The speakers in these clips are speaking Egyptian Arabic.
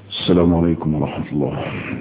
السلام عليكم ورحمة الله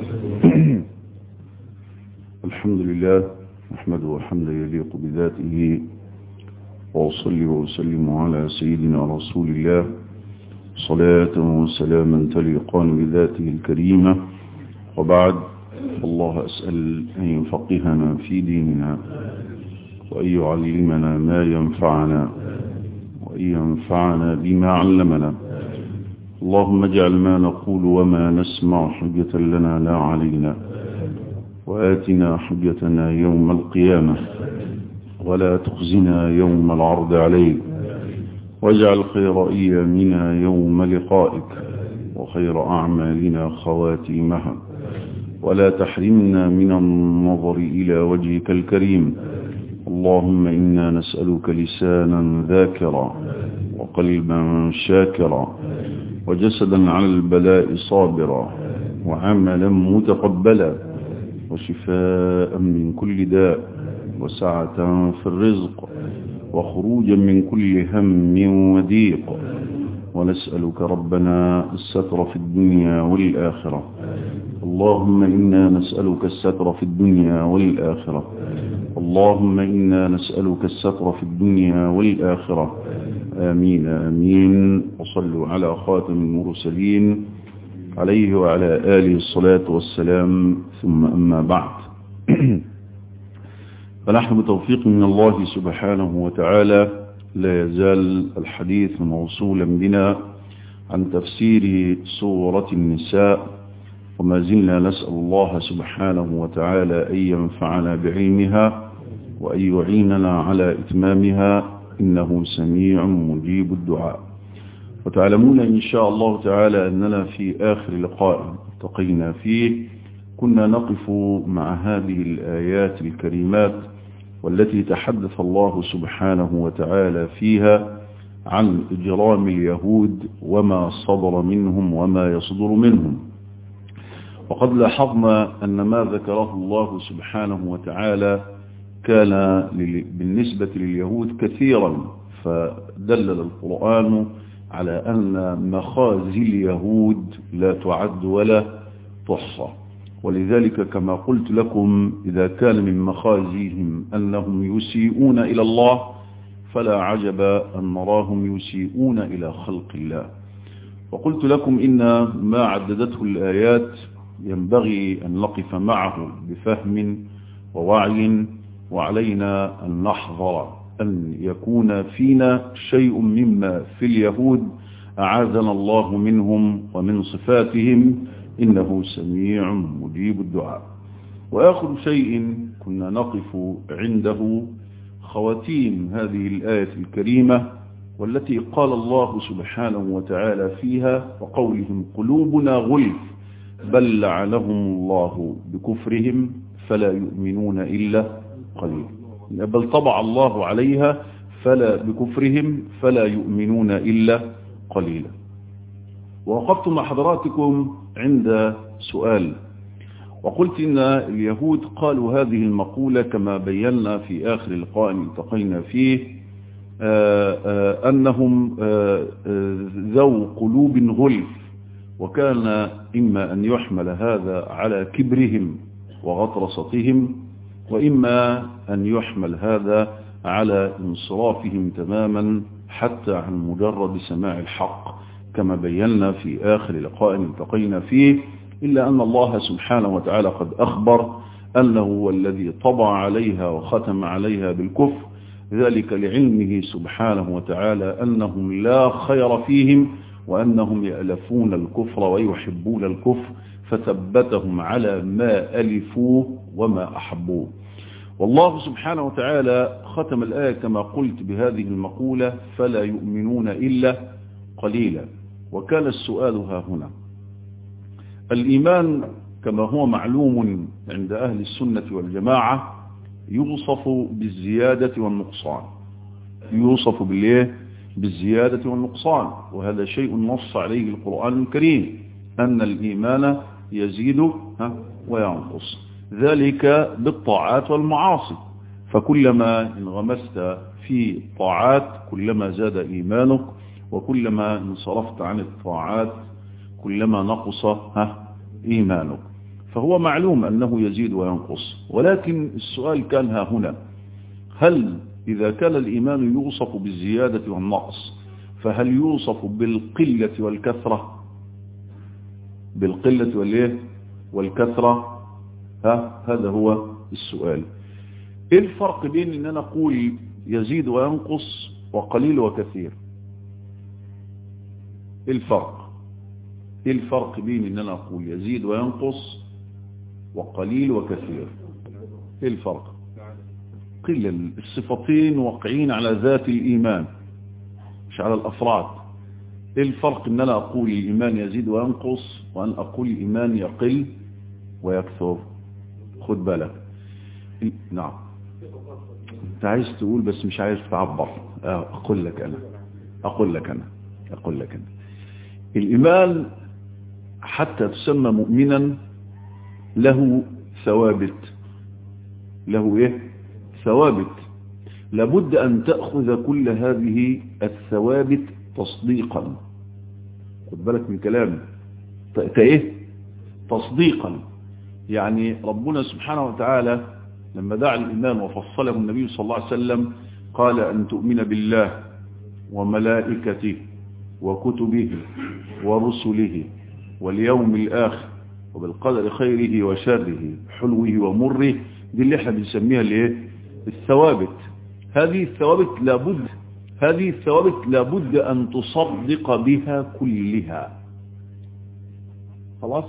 الحمد لله نحمده حمدا يليق بذاته وأصلي وأسلم على سيدنا رسول الله صلاة وسلاما تليقان بذاته الكريمة وبعد الله أسأل أن يفقهنا في ديننا وأن يعلمنا ما ينفعنا وأن ينفعنا بما علمنا اللهم اجعل ما نقول وما نسمع حجة لنا لا علينا وآتنا حجتنا يوم القيامة ولا تخزنا يوم العرض عليك واجعل خير أيامنا يوم لقائك وخير أعمالنا خواتيمها ولا تحرمنا من النظر إلى وجهك الكريم اللهم إنا نسألك لسانا ذاكرا وقلبا شاكرا وجسدا على البلاء صابرا وعملا متقبلا وشفاء من كل داء وسعة في الرزق وخروجا من كل هم وضيق ونسألك ربنا الستر في الدنيا والآخرة اللهم إنا نسألك الستر في الدنيا والآخرة اللهم إنا نسألك الستر في الدنيا والآخرة آمين آمين وصلوا على خاتم المرسلين عليه وعلى آله الصلاة والسلام ثم أما بعد فنحن بتوفيق من الله سبحانه وتعالى لا يزال الحديث موصولا بنا عن تفسير سورة النساء وما زلنا نسأل الله سبحانه وتعالى أن ينفعنا بعلمها وأن يعيننا على إتمامها إنه سميع مجيب الدعاء وتعلمون إن شاء الله تعالى أننا في آخر لقاء التقينا فيه كنا نقف مع هذه الآيات الكريمات والتي تحدث الله سبحانه وتعالى فيها عن إجرام اليهود وما صدر منهم وما يصدر منهم وقد لاحظنا أن ما ذكره الله سبحانه وتعالى كان بالنسبة لليهود كثيرا فدلل القرآن على أن مخازي اليهود لا تعد ولا تحصى ولذلك كما قلت لكم إذا كان من مخازيهم أنهم يسيئون إلى الله فلا عجب أن نراهم يسيئون إلى خلق الله وقلت لكم إن ما عددته الآيات ينبغي أن نقف معه بفهم ووعي وعلينا أن نحذر أن يكون فينا شيء مما في اليهود أعاذنا الله منهم ومن صفاتهم إنه سميع مجيب الدعاء وآخر شيء كنا نقف عنده خواتيم هذه الآية الكريمة والتي قال الله سبحانه وتعالى فيها وقولهم قلوبنا غلف بل لعنهم الله بكفرهم فلا يؤمنون إلا قليلا بل طبع الله عليها فلا بكفرهم فلا يؤمنون إلا قليلا ووقفت مع حضراتكم عند سؤال وقلت إن اليهود قالوا هذه المقولة كما بينا في آخر لقاء التقينا فيه آآ آآ أنهم آآ ذو قلوب غلف وكان إما أن يحمل هذا على كبرهم وغطرستهم وإما أن يحمل هذا على انصرافهم تماما حتى عن مجرد سماع الحق كما بينا في آخر لقاء التقينا فيه إلا أن الله سبحانه وتعالى قد أخبر أنه هو الذي طبع عليها وختم عليها بالكفر ذلك لعلمه سبحانه وتعالى أنهم لا خير فيهم وأنهم يألفون الكفر ويحبون الكفر فثبتهم على ما ألفوه وما أحبوه والله سبحانه وتعالى ختم الآية كما قلت بهذه المقولة فلا يؤمنون إلا قليلا وكان السؤال ها هنا الإيمان كما هو معلوم عند أهل السنة والجماعة يوصف بالزيادة والنقصان يوصف بالإيه؟ بالزيادة والنقصان وهذا شيء نص عليه القرآن الكريم أن الإيمان يزيد وينقص ذلك بالطاعات والمعاصي فكلما انغمست في طاعات كلما زاد إيمانك وكلما انصرفت عن الطاعات كلما نقص ها إيمانك فهو معلوم أنه يزيد وينقص ولكن السؤال كان ها هنا هل إذا كان الإيمان يوصف بالزيادة والنقص فهل يوصف بالقلة والكثرة بالقلة والإيه والكثرة ها هذا هو السؤال ايه الفرق بين ان انا اقول يزيد وينقص وقليل وكثير ايه الفرق ايه الفرق بين ان انا اقول يزيد وينقص وقليل وكثير ايه الفرق قل الصفتين واقعين على ذات الايمان مش على الافراد ايه الفرق ان انا اقول الايمان يزيد وينقص وان اقول الايمان يقل ويكثر خد بالك نعم انت عايز تقول بس مش عايز تعبر اقول لك انا اقول لك انا اقول لك انا الايمان حتى تسمى مؤمنا له ثوابت له ايه ثوابت لابد ان تأخذ كل هذه الثوابت تصديقا خد بالك من كلامي ايه تصديقا يعني ربنا سبحانه وتعالى لما دعا الإيمان وفصله النبي صلى الله عليه وسلم قال أن تؤمن بالله وملائكته وكتبه ورسله واليوم الآخر وبالقدر خيره وشره حلوه ومره دي اللي احنا بنسميها الايه الثوابت هذه الثوابت لابد هذه الثوابت لابد أن تصدق بها كلها خلاص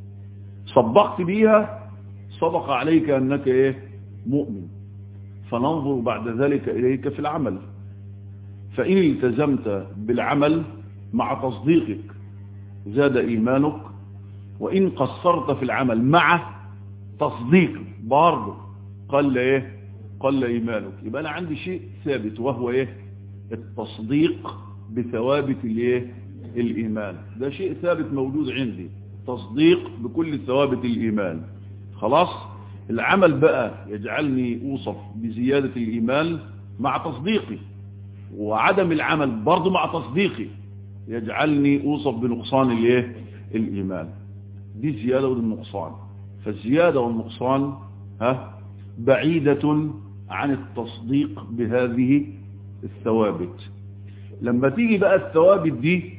صدقت بيها صدق عليك أنك إيه مؤمن فننظر بعد ذلك إليك في العمل فإن التزمت بالعمل مع تصديقك زاد إيمانك وإن قصرت في العمل مع تصديق برضه قل إيه قل إيمانك يبقى أنا عندي شيء ثابت وهو إيه التصديق بثوابت الإيه الإيمان ده شيء ثابت موجود عندي تصديق بكل ثوابت الإيمان خلاص العمل بقى يجعلني أوصف بزيادة الإيمان مع تصديقي وعدم العمل برضه مع تصديقي يجعلني أوصف بنقصان الايه الإيمان دي زيادة والنقصان فالزيادة والنقصان ها بعيدة عن التصديق بهذه الثوابت لما تيجي بقى الثوابت دي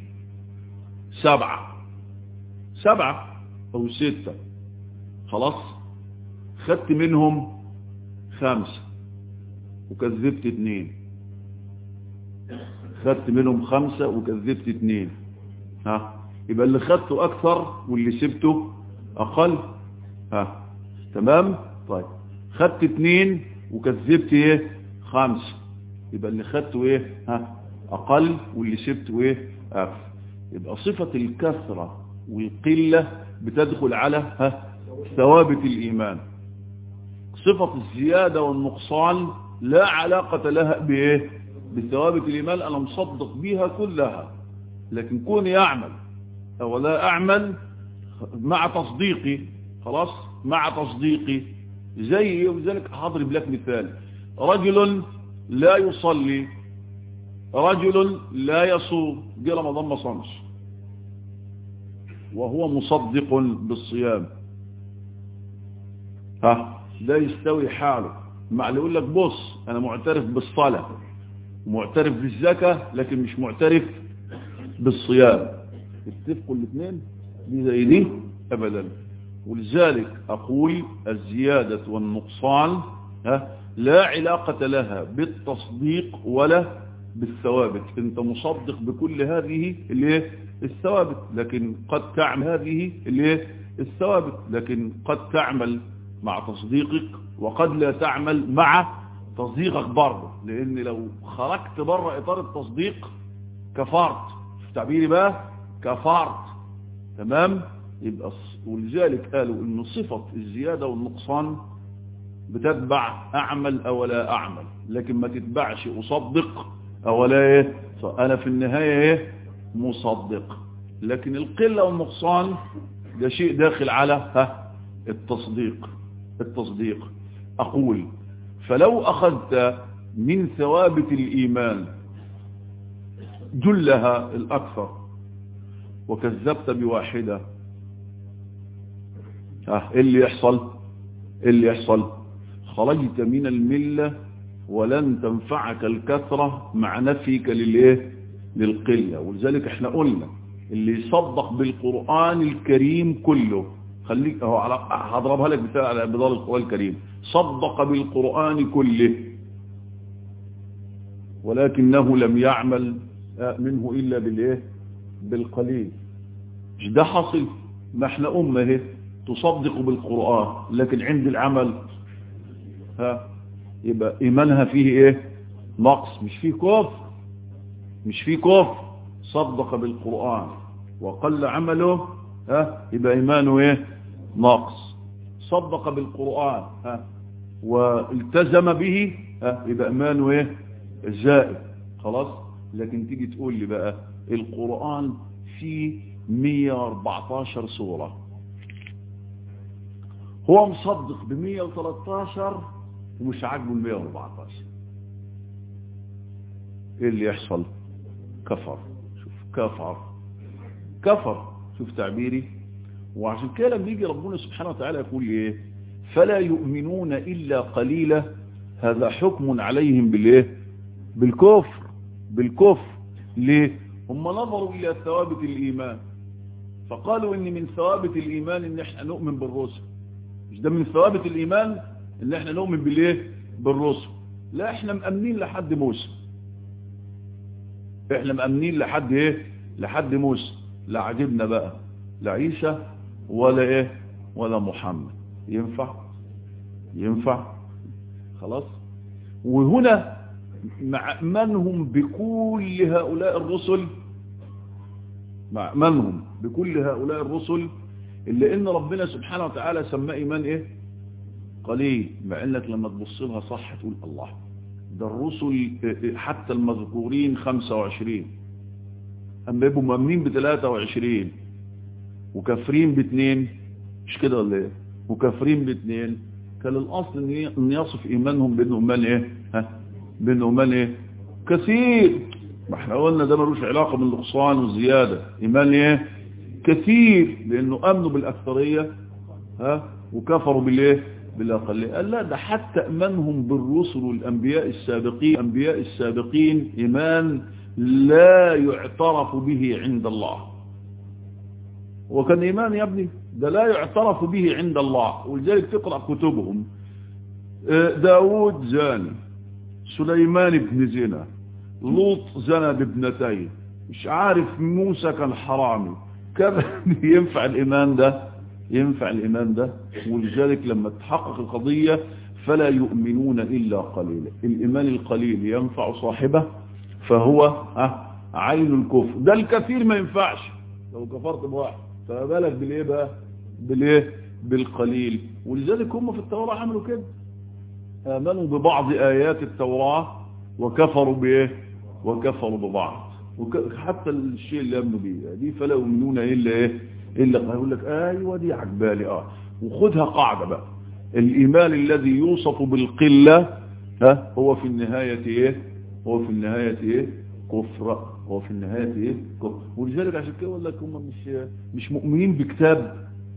سبعة سبعة أو ستة خلاص خدت منهم خمسة وكذبت اتنين خدت منهم خمسة وكذبت اتنين ها يبقى اللي خدته أكثر واللي سبته أقل ها تمام طيب خدت اتنين وكذبت ايه خمسة يبقى اللي خدته ايه ها أقل واللي سبته ايه أكثر يبقى صفة الكثرة والقلة بتدخل على ها ثوابت الإيمان صفة الزيادة والنقصان لا علاقة لها بإيه بثوابت الإيمان أنا مصدق بها كلها لكن كوني أعمل أو لا أعمل مع تصديقي خلاص مع تصديقي زي وذلك هضرب لك مثال رجل لا يصلي رجل لا يصوم جه رمضان ما صامش وهو مصدق بالصيام ها ده يستوي حاله مع اللي يقول لك بص انا معترف بالصلاة معترف بالزكاة لكن مش معترف بالصيام اتفقوا الاثنين دي زي دي ابدا ولذلك اقول الزيادة والنقصان ها لا علاقة لها بالتصديق ولا بالثوابت انت مصدق بكل هذه اللي الثوابت لكن قد تعمل هذه اللي الثوابت لكن قد تعمل مع تصديقك وقد لا تعمل مع تصديقك برضه لان لو خرجت بره اطار التصديق كفرت في تعبيري بقى كفرت تمام يبقى ولذلك قالوا ان صفة الزيادة والنقصان بتتبع اعمل او لا اعمل لكن ما تتبعش اصدق او لا ايه انا في النهاية ايه مصدق لكن القلة والنقصان ده شيء داخل على ها التصديق التصديق أقول فلو أخذت من ثوابت الإيمان جلها الأكثر وكذبت بواحدة ها ايه اللي يحصل ايه اللي يحصل خرجت من الملة ولن تنفعك الكثرة مع نفيك للايه للقلة ولذلك احنا قلنا اللي يصدق بالقرآن الكريم كله خليك اهو على هضربها لك بتاع على بدار القرآن الكريم صدق بالقرآن كله ولكنه لم يعمل منه إلا بالايه بالقليل مش ده حصل ما احنا أمة اهي تصدق بالقرآن لكن عند العمل ها يبقى إيمانها فيه ايه نقص مش فيه كفر مش فيه كفر صدق بالقرآن وقل عمله ها يبقى إيمانه ايه نقص صدق بالقرآن ها والتزم به ها يبقى إيمانه ايه زائد خلاص لكن تيجي تقول لي بقى القرآن فيه 114 سورة هو مصدق ب 113 ومش عاجبه ال 114 ايه اللي يحصل كفر شوف كفر كفر شوف تعبيري وعشان كده لما يجي ربنا سبحانه وتعالى يقول ايه فلا يؤمنون الا قليلا هذا حكم عليهم بالايه بالكفر بالكفر ليه هم نظروا الى ثوابت الايمان فقالوا ان من ثوابت الايمان ان احنا نؤمن بالرسل مش ده من ثوابت الايمان ان احنا نؤمن بالايه بالرسل لا احنا مأمنين لحد موسى احنا مأمنين لحد ايه لحد موسى لا عجبنا بقى لا عيسى ولا ايه ولا محمد ينفع ينفع خلاص وهنا مع منهم بكل هؤلاء الرسل مع منهم بكل هؤلاء الرسل اللي ان ربنا سبحانه وتعالى سماه ايمان ايه قليل مع انك لما تبص لها صح تقول الله ده الرسل حتى المذكورين 25 اما يبقوا مؤمنين ب 23 وكافرين باثنين مش كده ولا ايه وكافرين باثنين كان الاصل ان يصف ايمانهم بانهم ايمان ايه ها بانهم ايمان ايه كثير ما احنا قلنا ده ملوش علاقه بالنقصان والزياده ايمان ايه كثير لانه امنوا بالاكثريه ها وكفروا بالايه بالاقليه قال لا ده حتى امانهم بالرسل والانبياء السابقين الانبياء السابقين ايمان لا يعترف به عند الله وكان ايمان يا ابني ده لا يعترف به عند الله ولذلك تقرا كتبهم داود زاني سليمان بن زنا لوط زنى بابنتين مش عارف موسى كان حرامي كان ينفع الايمان ده ينفع الايمان ده ولذلك لما تحقق القضية فلا يؤمنون الا قليلا الايمان القليل ينفع صاحبه فهو عين الكفر ده الكثير ما ينفعش لو كفرت بواحد فما بالك بالايه بقى بالايه بالقليل ولذلك هم في التوراة عملوا كده امنوا ببعض ايات التوراة وكفروا بايه وكفروا ببعض حتى الشيء اللي امنوا بيه دي فلا يؤمنون الا ايه الا يقول لك ايوه دي عجبالي اه وخدها قاعده بقى الايمان الذي يوصف بالقله ها هو في النهايه ايه هو في النهايه ايه كفر هو في النهايه ايه كفر ولذلك عشان كده اقول لك هم مش مش مؤمنين بكتاب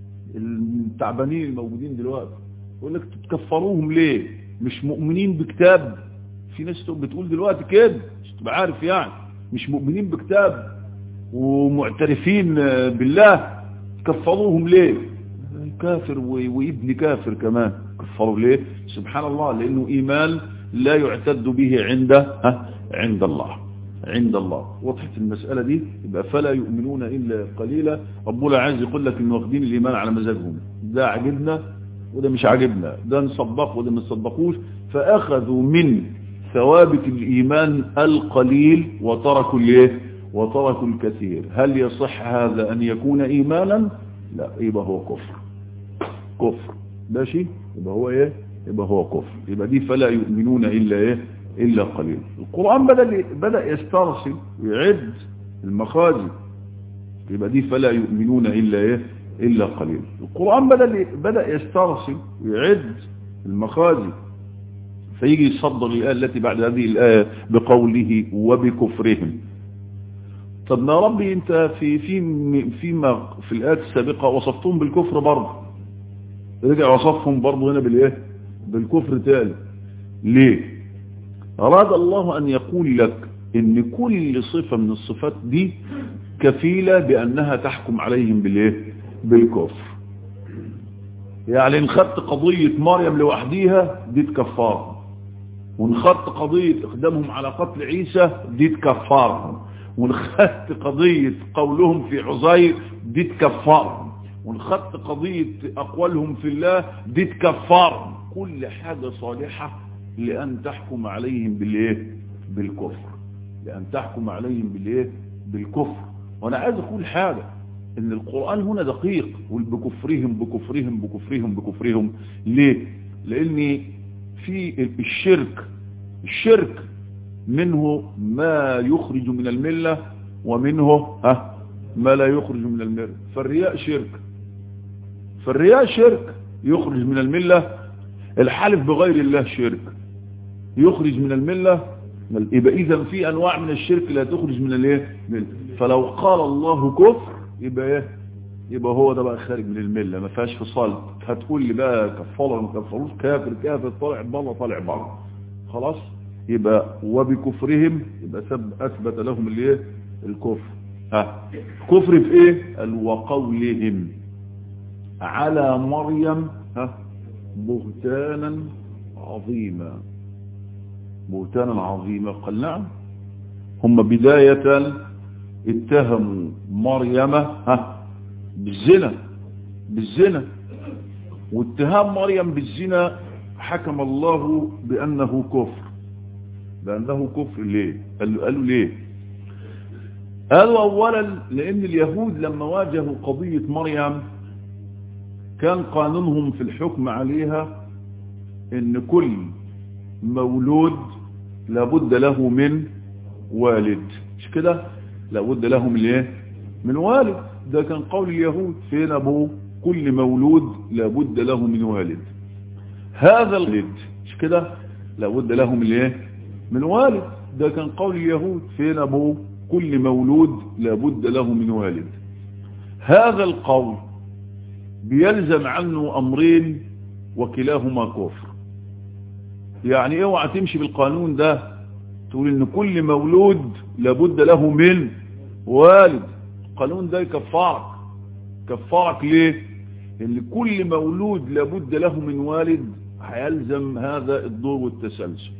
التعبانين الموجودين دلوقتي يقول لك تكفروهم ليه مش مؤمنين بكتاب في ناس بتقول دلوقتي كده مش تبقى عارف يعني مش مؤمنين بكتاب ومعترفين بالله كفروهم ليه كافر وابن كافر كمان كفروا ليه سبحان الله لانه ايمان لا يعتد به عند عند الله عند الله وضحت المسألة دي يبقى فلا يؤمنون إلا قليلا ربنا عايز يقول لك إنه واخدين الإيمان على مزاجهم ده عجبنا وده مش عجبنا ده نصدق وده ما نصدقوش فأخذوا من ثوابت الإيمان القليل وتركوا الايه وتركوا الكثير هل يصح هذا أن يكون إيمانا لا يبقى هو كفر كفر ماشي يبقى هو ايه يبقى هو كفر يبقى دي فلا يؤمنون إلا ايه إلا قليل القرآن بدأ, بدأ يسترسل ويعد المخازي يبقى دي فلا يؤمنون إلا ايه إلا قليل القرآن بدأ, بدأ يسترسل ويعد المخازي فيجي يصدر الآية التي بعد هذه الآية بقوله وبكفرهم طب ما يا ربي انت في في فيما في الايات السابقه وصفتهم بالكفر برضه رجع وصفهم برضه هنا بالايه بالكفر تاني ليه اراد الله ان يقول لك ان كل صفه من الصفات دي كفيله بانها تحكم عليهم بالايه بالكفر يعني ان خدت قضيه مريم لوحديها دي تكفرهم وان خدت قضيه اقدامهم على قتل عيسى دي تكفرهم وان خدت قضيه قولهم في عزير دي تكفرهم وان خدت قضيه اقوالهم في الله دي تكفرهم كل حاجه صالحه لان تحكم عليهم بالايه بالكفر لان تحكم عليهم بالايه بالكفر وانا عايز اقول حاجه ان القرآن هنا دقيق بكفرهم بكفرهم بكفرهم بكفرهم ليه لان في الشرك الشرك منه ما يخرج من الملة ومنه ها ما لا يخرج من الملة فالرياء شرك فالرياء شرك يخرج من الملة الحلف بغير الله شرك يخرج من الملة يبقى اذا في انواع من الشرك لا تخرج من الايه فلو قال الله كفر يبقى ايه يبقى هو ده بقى خارج من المله ما فيهاش فصال هتقول لي بقى كفاره ما كفروش كافر كافر طالع بره طالع بره خلاص يبقى وبكفرهم يبقى اثبت لهم الايه الكفر ها كفر في ايه قال وقولهم على مريم ها بهتانا عظيما بهتانا عظيما قال نعم هم بدايه اتهموا مريم ها بالزنا بالزنا واتهام مريم بالزنا حكم الله بأنه كفر بأنه كفر ليه قالوا, قالوا ليه قالوا أولا لأن اليهود لما واجهوا قضية مريم كان قانونهم في الحكم عليها ان كل مولود لابد له من والد مش كده لابد له من ايه من والد ده كان قول اليهود فين ابوه كل مولود لابد له من والد هذا الولد مش كده لابد له من ايه من والد ده كان قول اليهود فين ابوه كل مولود لابد له من والد هذا القول بيلزم عنه امرين وكلاهما كفر يعني اوعى تمشي بالقانون ده تقول ان كل مولود لابد له من والد القانون ده يكفرك كفرك ليه ان كل مولود لابد له من والد هيلزم هذا الدور والتسلسل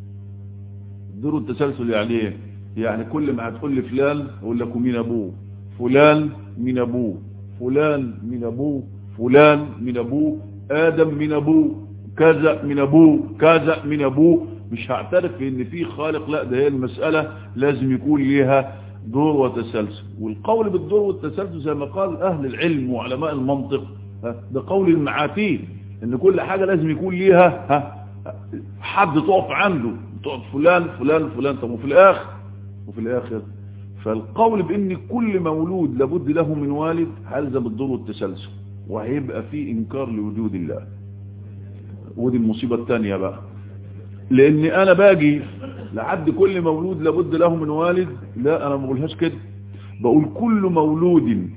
الدور والتسلسل يعني ايه يعني كل ما هتقول لي فلان اقول لك مين ابوه فلان من ابوه فلان من ابوه فلان من ابوه ادم من ابوه كذا من ابوه كذا من ابوه مش هعترف ان في خالق لا ده هي المسألة لازم يكون ليها دور وتسلسل والقول بالدور والتسلسل زي ما قال اهل العلم وعلماء المنطق ده قول المعاتين ان كل حاجة لازم يكون ليها ها حد تقف عنده تقف فلان فلان فلان طب وفي الاخر وفي الاخر فالقول بان كل مولود لابد له من والد هيلزم الدور والتسلسل وهيبقى فيه انكار لوجود الله ودي المصيبة الثانية بقى لان انا باجي لحد كل مولود لابد له من والد لا انا ما بقولهاش كده بقول كل مولود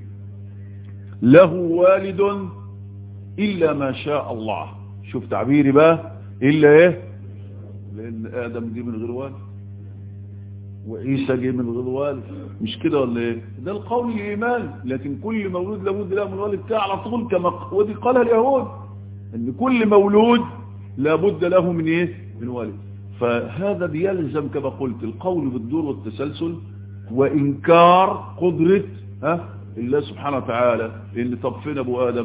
له والد الا ما شاء الله شوف تعبيري بقى الا ايه لان ادم جه من غير والد وعيسى جه من غير والد مش كده ولا ايه ده القول الايمان لكن كل مولود لابد له من والد بتاع على طول كما ودي قالها اليهود ان كل مولود لابد له من ايه من والد فهذا بيلزم كما قلت القول بالدور والتسلسل وانكار قدرة ها الله سبحانه وتعالى اللي طب فين ابو ادم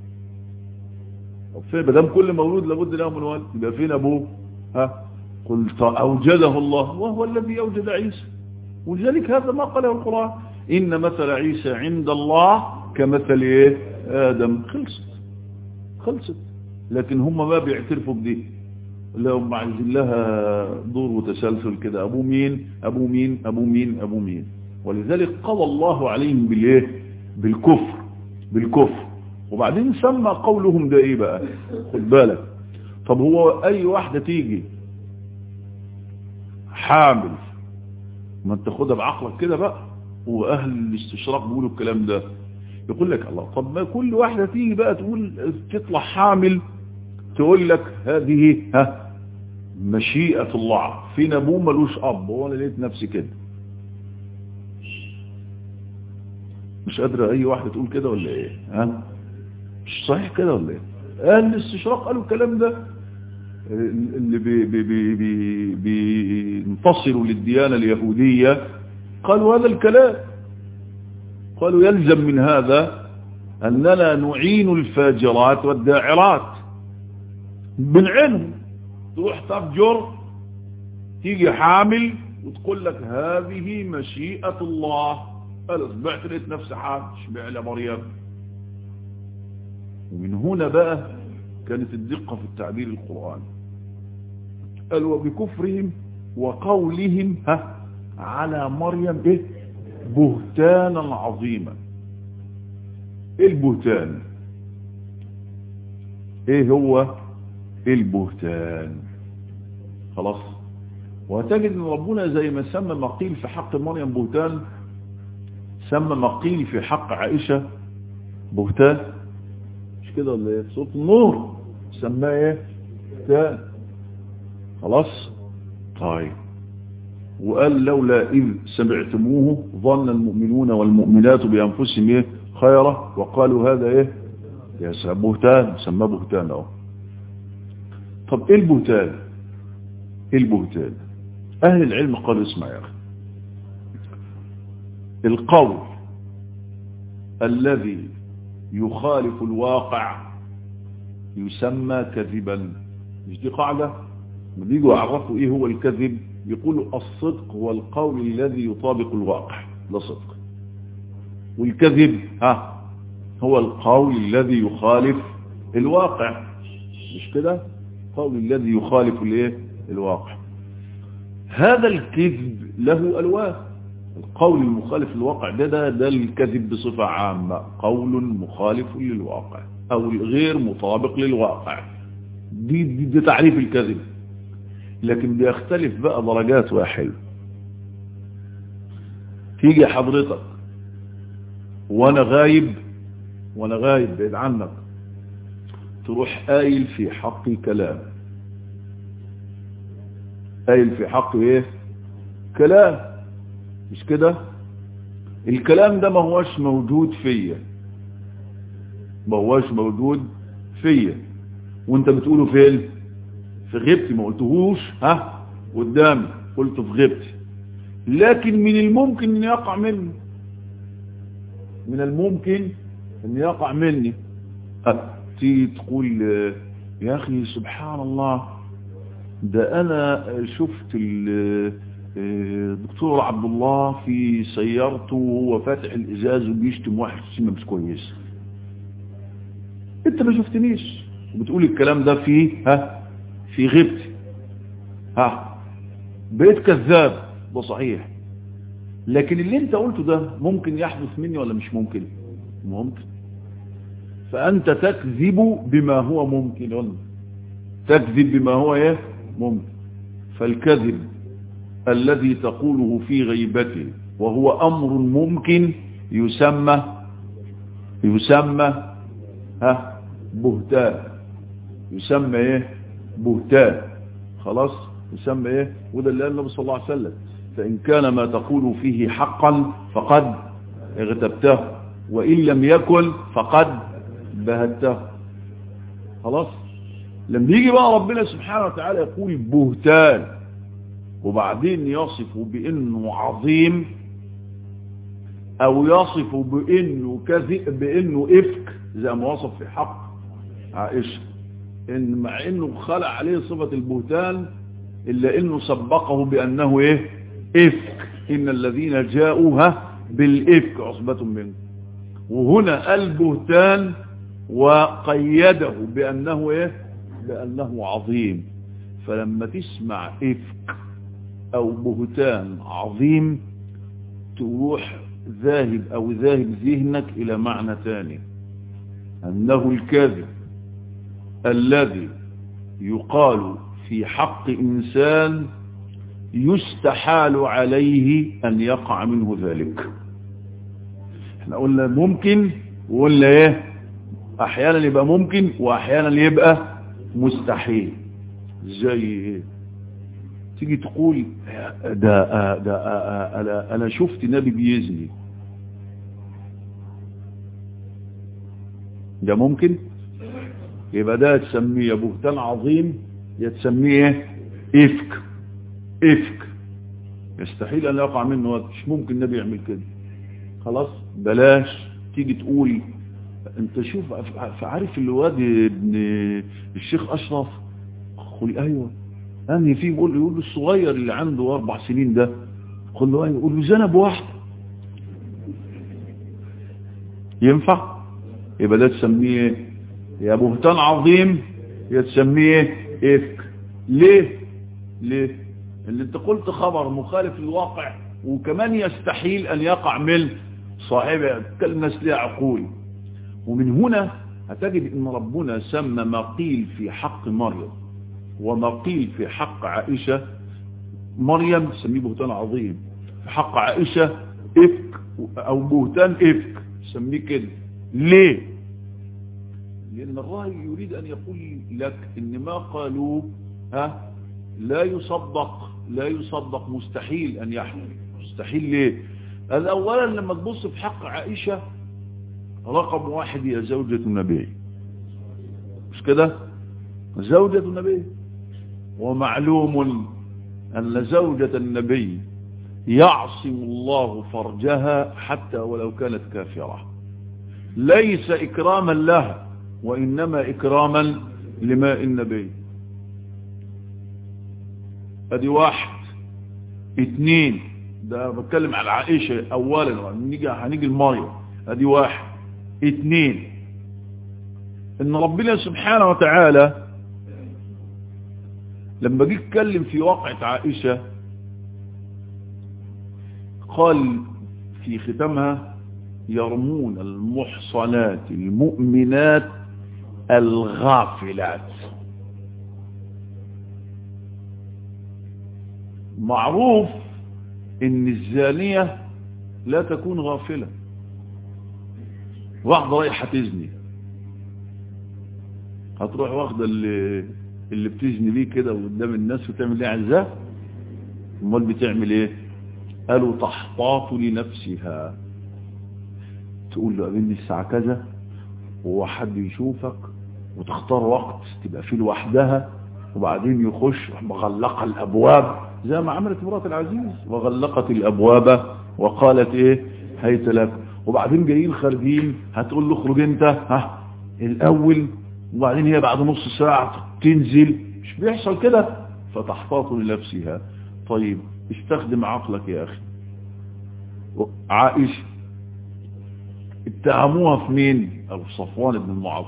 طب فين بدام كل مولود لابد له من والد يبقى فين ابوه ها قلت اوجده الله وهو الذي اوجد عيسى ولذلك هذا ما قاله القرآن ان مثل عيسى عند الله كمثل ايه ادم خلصت خلصت لكن هم ما بيعترفوا بدي لهم عايزين لها دور وتسلسل كده ابو مين ابو مين ابو مين ابو مين ولذلك قضى الله عليهم بالايه بالكفر بالكفر وبعدين سمى قولهم ده ايه بقى خد بالك طب هو اي واحدة تيجي حامل ما انت خدها بعقلك كده بقى واهل الاستشراق بيقولوا الكلام ده يقول لك الله طب ما كل واحدة تيجي بقى تقول تطلع حامل تقول لك هذه ها مشيئة الله فين ابوه ملوش اب وانا لقيت نفسي كده مش قادرة اي واحدة تقول كده ولا ايه ها مش صحيح كده ولا ايه اهل الاستشراق قالوا الكلام ده اللي بي بي بي بي بينتصروا للديانة اليهودية قالوا هذا الكلام قالوا يلزم من هذا أننا نعين الفاجرات والداعرات بنعينهم تروح تفجر تيجي حامل وتقول لك هذه مشيئة الله أنا سمعت لقيت نفسي حامل اشبع لي مريم ومن هنا بقى كانت الدقة في التعبير القرآني قال وبكفرهم وقولهم ها على مريم ايه بهتانا عظيما ايه البهتان ايه هو البهتان خلاص وهتجد ان ربنا زي ما سمى ما قيل في حق مريم بهتان سمى ما قيل في حق عائشة بهتان مش كده ولا ايه في سورة النور سماه ايه بهتان خلاص طيب وقال لولا إذ سمعتموه ظن المؤمنون والمؤمنات بأنفسهم إيه خيرا وقالوا هذا إيه يا بهتان سماه بهتان أهو طب إيه البهتان إيه البهتان أهل العلم قالوا اسمع يا أخي القول الذي يخالف الواقع يسمى كذبا مش دي قاعدة ما بيجوا يعرفوا ايه هو الكذب يقولوا الصدق هو القول الذي يطابق الواقع ده صدق والكذب ها هو القول الذي يخالف الواقع مش كده القول الذي يخالف الايه الواقع هذا الكذب له الوان القول المخالف للواقع ده ده ده الكذب بصفة عامة قول مخالف للواقع او غير مطابق للواقع دي, دي, دي تعريف الكذب لكن بيختلف بقى درجات واحد تيجي حضرتك وانا غايب وانا غايب بعيد عنك تروح قايل في حقي كلام قايل في حقي ايه كلام مش كده الكلام ده ما هوش موجود فيا ما هوش موجود فيا وانت بتقوله فين في غيبتي ما قلتهوش ها قدامي قلت في غيبتي لكن من الممكن ان يقع مني من الممكن ان يقع مني تيجي تقول يا اخي سبحان الله ده انا شفت الدكتور عبد الله في سيارته وهو فاتح الازاز وبيشتم واحد شتيمه مش كويس انت ما شفتنيش وبتقول الكلام ده في ها في غيبتي ها بقيت كذاب ده صحيح لكن اللي انت قلته ده ممكن يحدث مني ولا مش ممكن ممكن فانت تكذب بما هو ممكن تكذب بما هو ايه ممكن فالكذب الذي تقوله في غيبته وهو امر ممكن يسمى يسمى ها بهتان يسمى ايه بهتان خلاص يسمى ايه وده اللي قال النبي صلى الله عليه وسلم فان كان ما تقول فيه حقا فقد اغتبته وان لم يكن فقد بهته خلاص لما يجي بقى ربنا سبحانه وتعالى يقول بهتان وبعدين يصفه بانه عظيم او يصف بانه كذب بانه افك زي ما وصف في حق عائشة ان مع انه خلع عليه صفة البهتان الا انه سبقه بانه ايه افك ان الذين جاءوها بالافك عصبة منه وهنا البهتان وقيده بانه ايه بانه عظيم فلما تسمع افك او بهتان عظيم تروح ذاهب او ذاهب ذهنك الى معنى ثاني انه الكاذب الذي يقال في حق انسان يستحال عليه ان يقع منه ذلك احنا قلنا ممكن وقلنا ايه احيانا يبقى ممكن واحيانا يبقى مستحيل زي ايه تيجي تقول ده ده انا انا شفت نبي بيزني ده ممكن يبقى ده تسميه بهتان عظيم يا تسميه افك افك يستحيل ان يقع منه مش ممكن النبي يعمل كده خلاص بلاش تيجي تقول انت شوف عارف الواد ابن الشيخ اشرف قل ايوه انهي فيه يقول يقول له الصغير اللي عنده اربع سنين ده قل له ايوه يقول له زنب واحد ينفع يبقى ده تسميه يا بهتان عظيم يا تسميه افك ليه ليه اللي انت قلت خبر مخالف للواقع وكمان يستحيل ان يقع من صاحبه كل الناس لها عقول ومن هنا هتجد ان ربنا سمى ما قيل في حق مريم وما قيل في حق عائشة مريم سميه بهتان عظيم في حق عائشة افك او بهتان افك سميه كده ليه لان الراي يريد ان يقول لك ان ما قالوه ها لا يصدق لا يصدق مستحيل ان يحمل مستحيل ليه هذا اولا لما تبص في حق عائشة رقم واحد هي زوجة النبي مش كده زوجة النبي ومعلوم أن زوجة النبي يعصم الله فرجها حتى ولو كانت كافرة ليس إكراما لها وإنما إكراما لماء النبي ادي واحد اتنين ده بتكلم على عائشة اولا هنيجي هنيجي لمريم ادي واحد اتنين ان ربنا سبحانه وتعالى لما جه اتكلم في واقعة عائشة قال في ختامها يرمون المحصنات المؤمنات الغافلات معروف ان الزانية لا تكون غافلة واحدة رايحة تزني هتروح واخدة اللي, اللي بتزني ليه كده قدام الناس وتعمل ايه عزاه امال بتعمل ايه قالوا تحتاط لنفسها تقول له قابلني الساعة كذا وهو حد يشوفك وتختار وقت تبقى فيه لوحدها وبعدين يخش مغلقة الابواب زي ما عملت امرأة العزيز وغلقت الابواب وقالت ايه هيت لك وبعدين جايين خارجين هتقول له اخرج انت ها الاول وبعدين هي بعد نص ساعة تنزل مش بيحصل كده فتحتاط لنفسها طيب استخدم عقلك يا اخي عائشة اتهموها في مين ابو صفوان بن المعاصر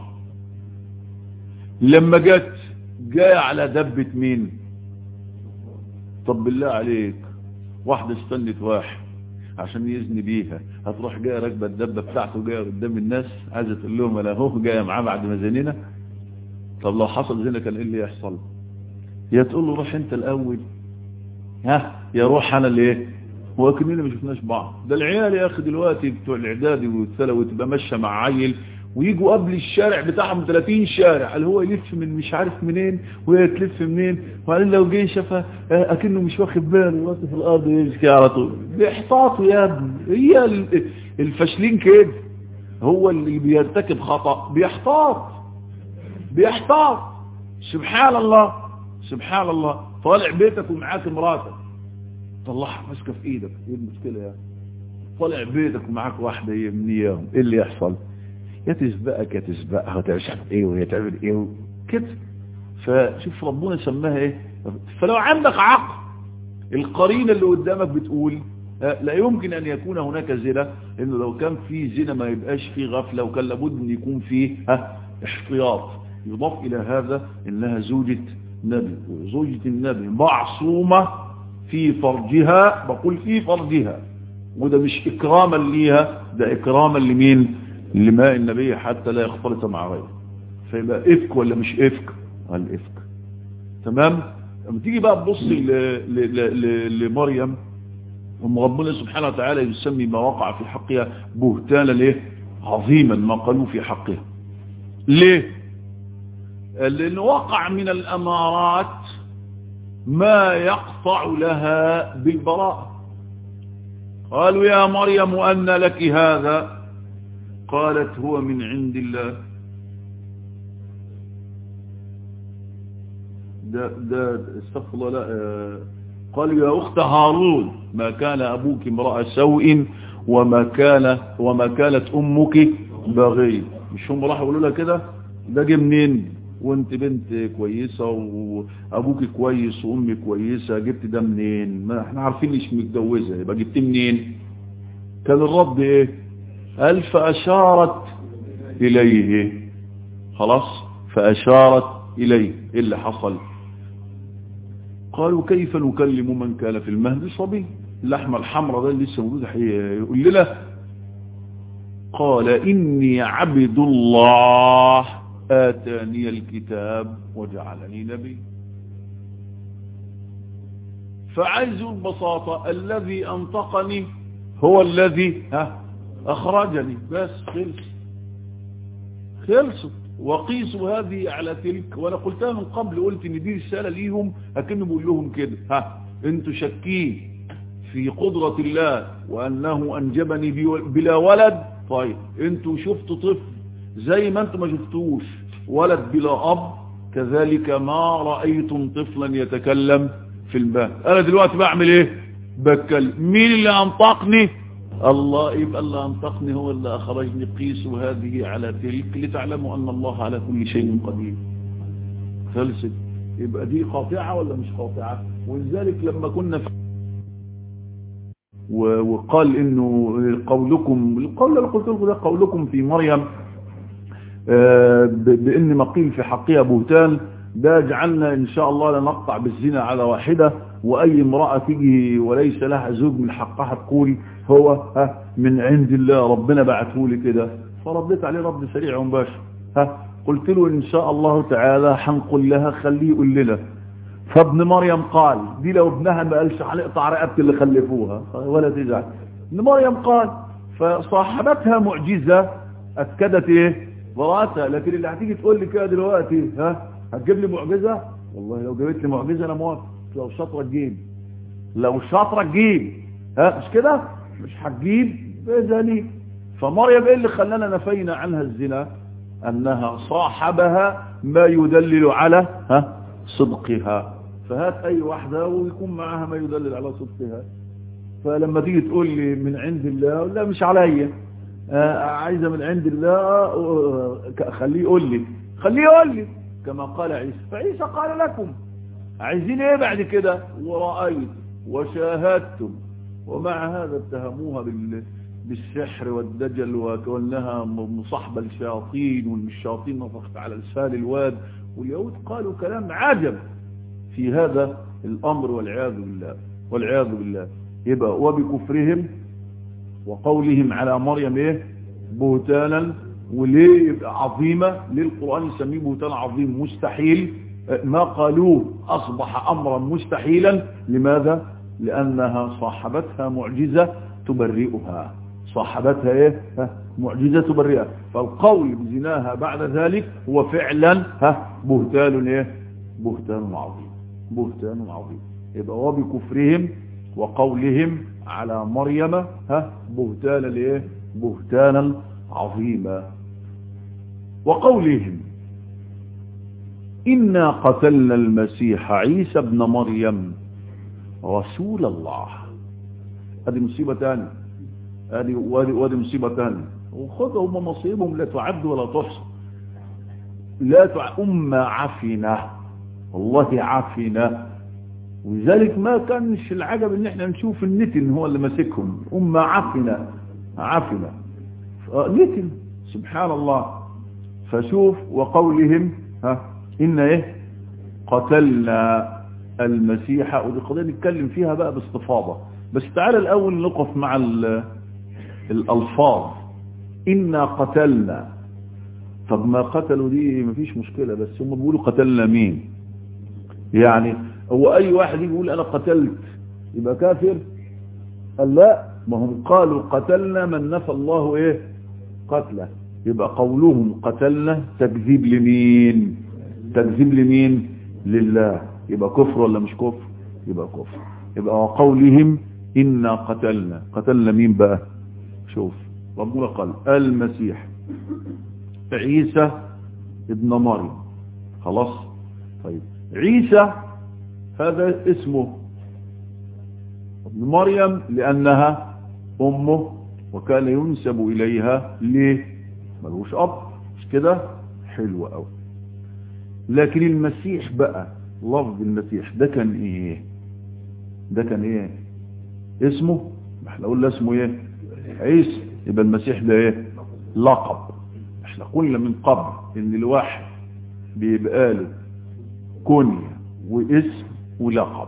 لما جت جاية على دبة مين طب بالله عليك واحدة استنت واحد عشان يزني بيها هتروح جاية راكبة الدبة بتاعته جاية قدام الناس عايزة تقول لهم انا اهو جاية معاه بعد ما زنينا طب لو حصل زنا كان ايه اللي يحصل يا تقول له روح انت الاول ها يا روح انا اللي ايه هو كمينة ما شفناش بعض ده العيال يا اخي دلوقتي بتوع الاعدادي والثانوي تبقى ماشيه مع عيل ويجوا قبل الشارع بتاعهم 30 شارع اللي هو يلف من مش عارف منين وهي تلف منين وبعدين لو جه شافها اكنه مش واخد باله واقف في الارض ويمشي على طول بيحتاطوا يا ابني هي الفاشلين كده هو اللي بيرتكب خطأ بيحتاط بيحتاط سبحان الله سبحان الله طالع بيتك ومعاك مراتك طلعها ماسكه في ايدك ايه المشكله يعني طالع بيتك ومعاك واحده من اياهم ايه اللي يحصل يا تسبقك يا تسبقها وتعمل ايه وهي تعمل ايه كده فشوف ربنا سماها ايه فلو عندك عقل القرينه اللي قدامك بتقول لا يمكن ان يكون هناك زنا انه لو كان في زنا ما يبقاش فيه غفله وكان لابد ان يكون فيه ها احتياط يضاف الى هذا انها زوجة نبي وزوجة النبي معصومة في فرجها بقول في فرجها وده مش اكراما ليها ده اكراما لمين لماء النبي حتى لا يختلط مع غيره فيبقى افك ولا مش افك الافك تمام لما تيجي بقى تبص لمريم ام ربنا سبحانه وتعالى يسمي ما وقع في حقها بهتانا ليه عظيما ما قالوا في حقها ليه لأنه وقع من الأمارات ما يقطع لها بالبراءة قالوا يا مريم أن لك هذا قالت هو من عند الله ده ده استغفر الله لا قال يا أخت هارون ما كان أبوك امرأة سوء وما كان وما كانت أمك بغي مش هم راحوا يقولوا لها كده ده جه منين وانت بنت كويسة وابوك كويس وامي كويسة جبت ده منين ما احنا عارفين ليش متجوزة يبقى جبت منين كان الرد ايه قال فاشارت اليه خلاص فاشارت اليه ايه اللي حصل قالوا كيف نكلم من كان في المهد صبي اللحمة الحمراء ده اللي لسه موجود يقول لنا قال إني عبد الله آتاني الكتاب وجعلني نبي فعايز البساطة الذي أنطقني هو الذي ها أخرجني بس خلص خلصت وقيسوا هذه على تلك وانا قلتها من قبل قلت ان دي رسالة ليهم اكن بقول لهم كده ها انتوا شاكين في قدرة الله وانه انجبني بلا ولد طيب انتوا شفتوا طفل زي ما انتوا ما شفتوش ولد بلا اب كذلك ما رأيتم طفلا يتكلم في الماء انا دلوقتي بعمل ايه بتكلم مين اللي انطقني الله يبقى اللي انطقني هو اللي اخرجني قيسوا هذه على تلك لتعلموا ان الله على كل شيء قدير خلصت يبقى دي قاطعة ولا مش قاطعة ولذلك لما كنا في وقال انه قولكم القول اللي قلت لكم ده قولكم في مريم بان ما قيل في حقها بهتان ده جعلنا ان شاء الله لنقطع بالزنا على واحدة واي امرأة تيجي وليس لها زوج من حقها تقول هو ها من عند الله ربنا بعته لي كده فرديت عليه رد سريع ومباشر ها قلت له ان شاء الله تعالى حنقول لها خليه يقول لنا فابن مريم قال دي لو ابنها ما قالش هنقطع رقبتي اللي خلفوها ولا تزعل ابن مريم قال فصاحبتها معجزة اكدت ايه براءتها لكن اللي هتيجي تقول لي كده دلوقتي ها هتجيب لي معجزة والله لو جابت لي معجزة انا موافق لو شاطره تجيب لو شاطره تجيب ها مش كده مش هتجيب بذلك فمريم ايه اللي خلانا نفينا عنها الزنا انها صاحبها ما يدلل على ها صدقها فهات اي واحدة ويكون معها ما يدلل على صدقها فلما تيجي تقول لي من عند الله لا مش عليا آه عايزة من عند الله خليه يقول لي خليه يقول لي كما قال عيسى فعيسى قال لكم عايزين ايه بعد كده ورأيت وشاهدتم ومع هذا اتهموها بال بالسحر والدجل وكونها مصاحبة الشياطين والشياطين نفخت على لسان الواد واليهود قالوا كلام عجب في هذا الأمر والعياذ بالله والعياذ بالله يبقى وبكفرهم وقولهم على مريم ايه بهتانا وليه يبقى عظيمة ليه القرآن يسميه بهتان عظيم مستحيل ما قالوه أصبح أمرا مستحيلا لماذا لأنها صاحبتها معجزة تبرئها صاحبتها ايه ها معجزة تبرئها فالقول بزناها بعد ذلك هو فعلا ها بهتان ايه بهتان عظيم بهتان عظيم يبقى وبكفرهم وقولهم على مريم ها بهتانا الايه بهتانا عظيما وقولهم إنا قتلنا المسيح عيسى ابن مريم رسول الله هذه مصيبة ثانية هذه وهذه مصيبة ثانية وخذوا هم مصيبهم لا تعد ولا تحصى لا تع... أمة عفنة والله عفنة ولذلك ما كانش العجب ان احنا نشوف النتن هو اللي ماسكهم أمة عفنة عفنة نتن سبحان الله فشوف وقولهم ها إن إيه قتلنا المسيح ودي قضية نتكلم فيها بقى باستفاضة بس تعال الأول نقف مع الألفاظ إنا قتلنا طب ما قتلوا دي مفيش مشكلة بس هم بيقولوا قتلنا مين يعني هو أي واحد يقول أنا قتلت يبقى كافر قال لا ما هم قالوا قتلنا من نفى الله ايه قتله يبقى قولهم قتلنا تكذيب لمين تكذيب لمين لله يبقى كفر ولا مش كفر يبقى كفر يبقى وقولهم إنا قتلنا قتلنا مين بقى شوف ربنا قال المسيح عيسى ابن مريم خلاص طيب عيسى هذا اسمه ابن مريم لأنها أمه وكان ينسب إليها ليه ملوش أب مش كده حلو أوي لكن المسيح بقى لفظ المسيح ده كان ايه ده كان ايه اسمه احنا قلنا اسمه ايه عيسى يبقى المسيح ده ايه لقب احنا قلنا من قبل ان الواحد بيبقى له كنية واسم ولقب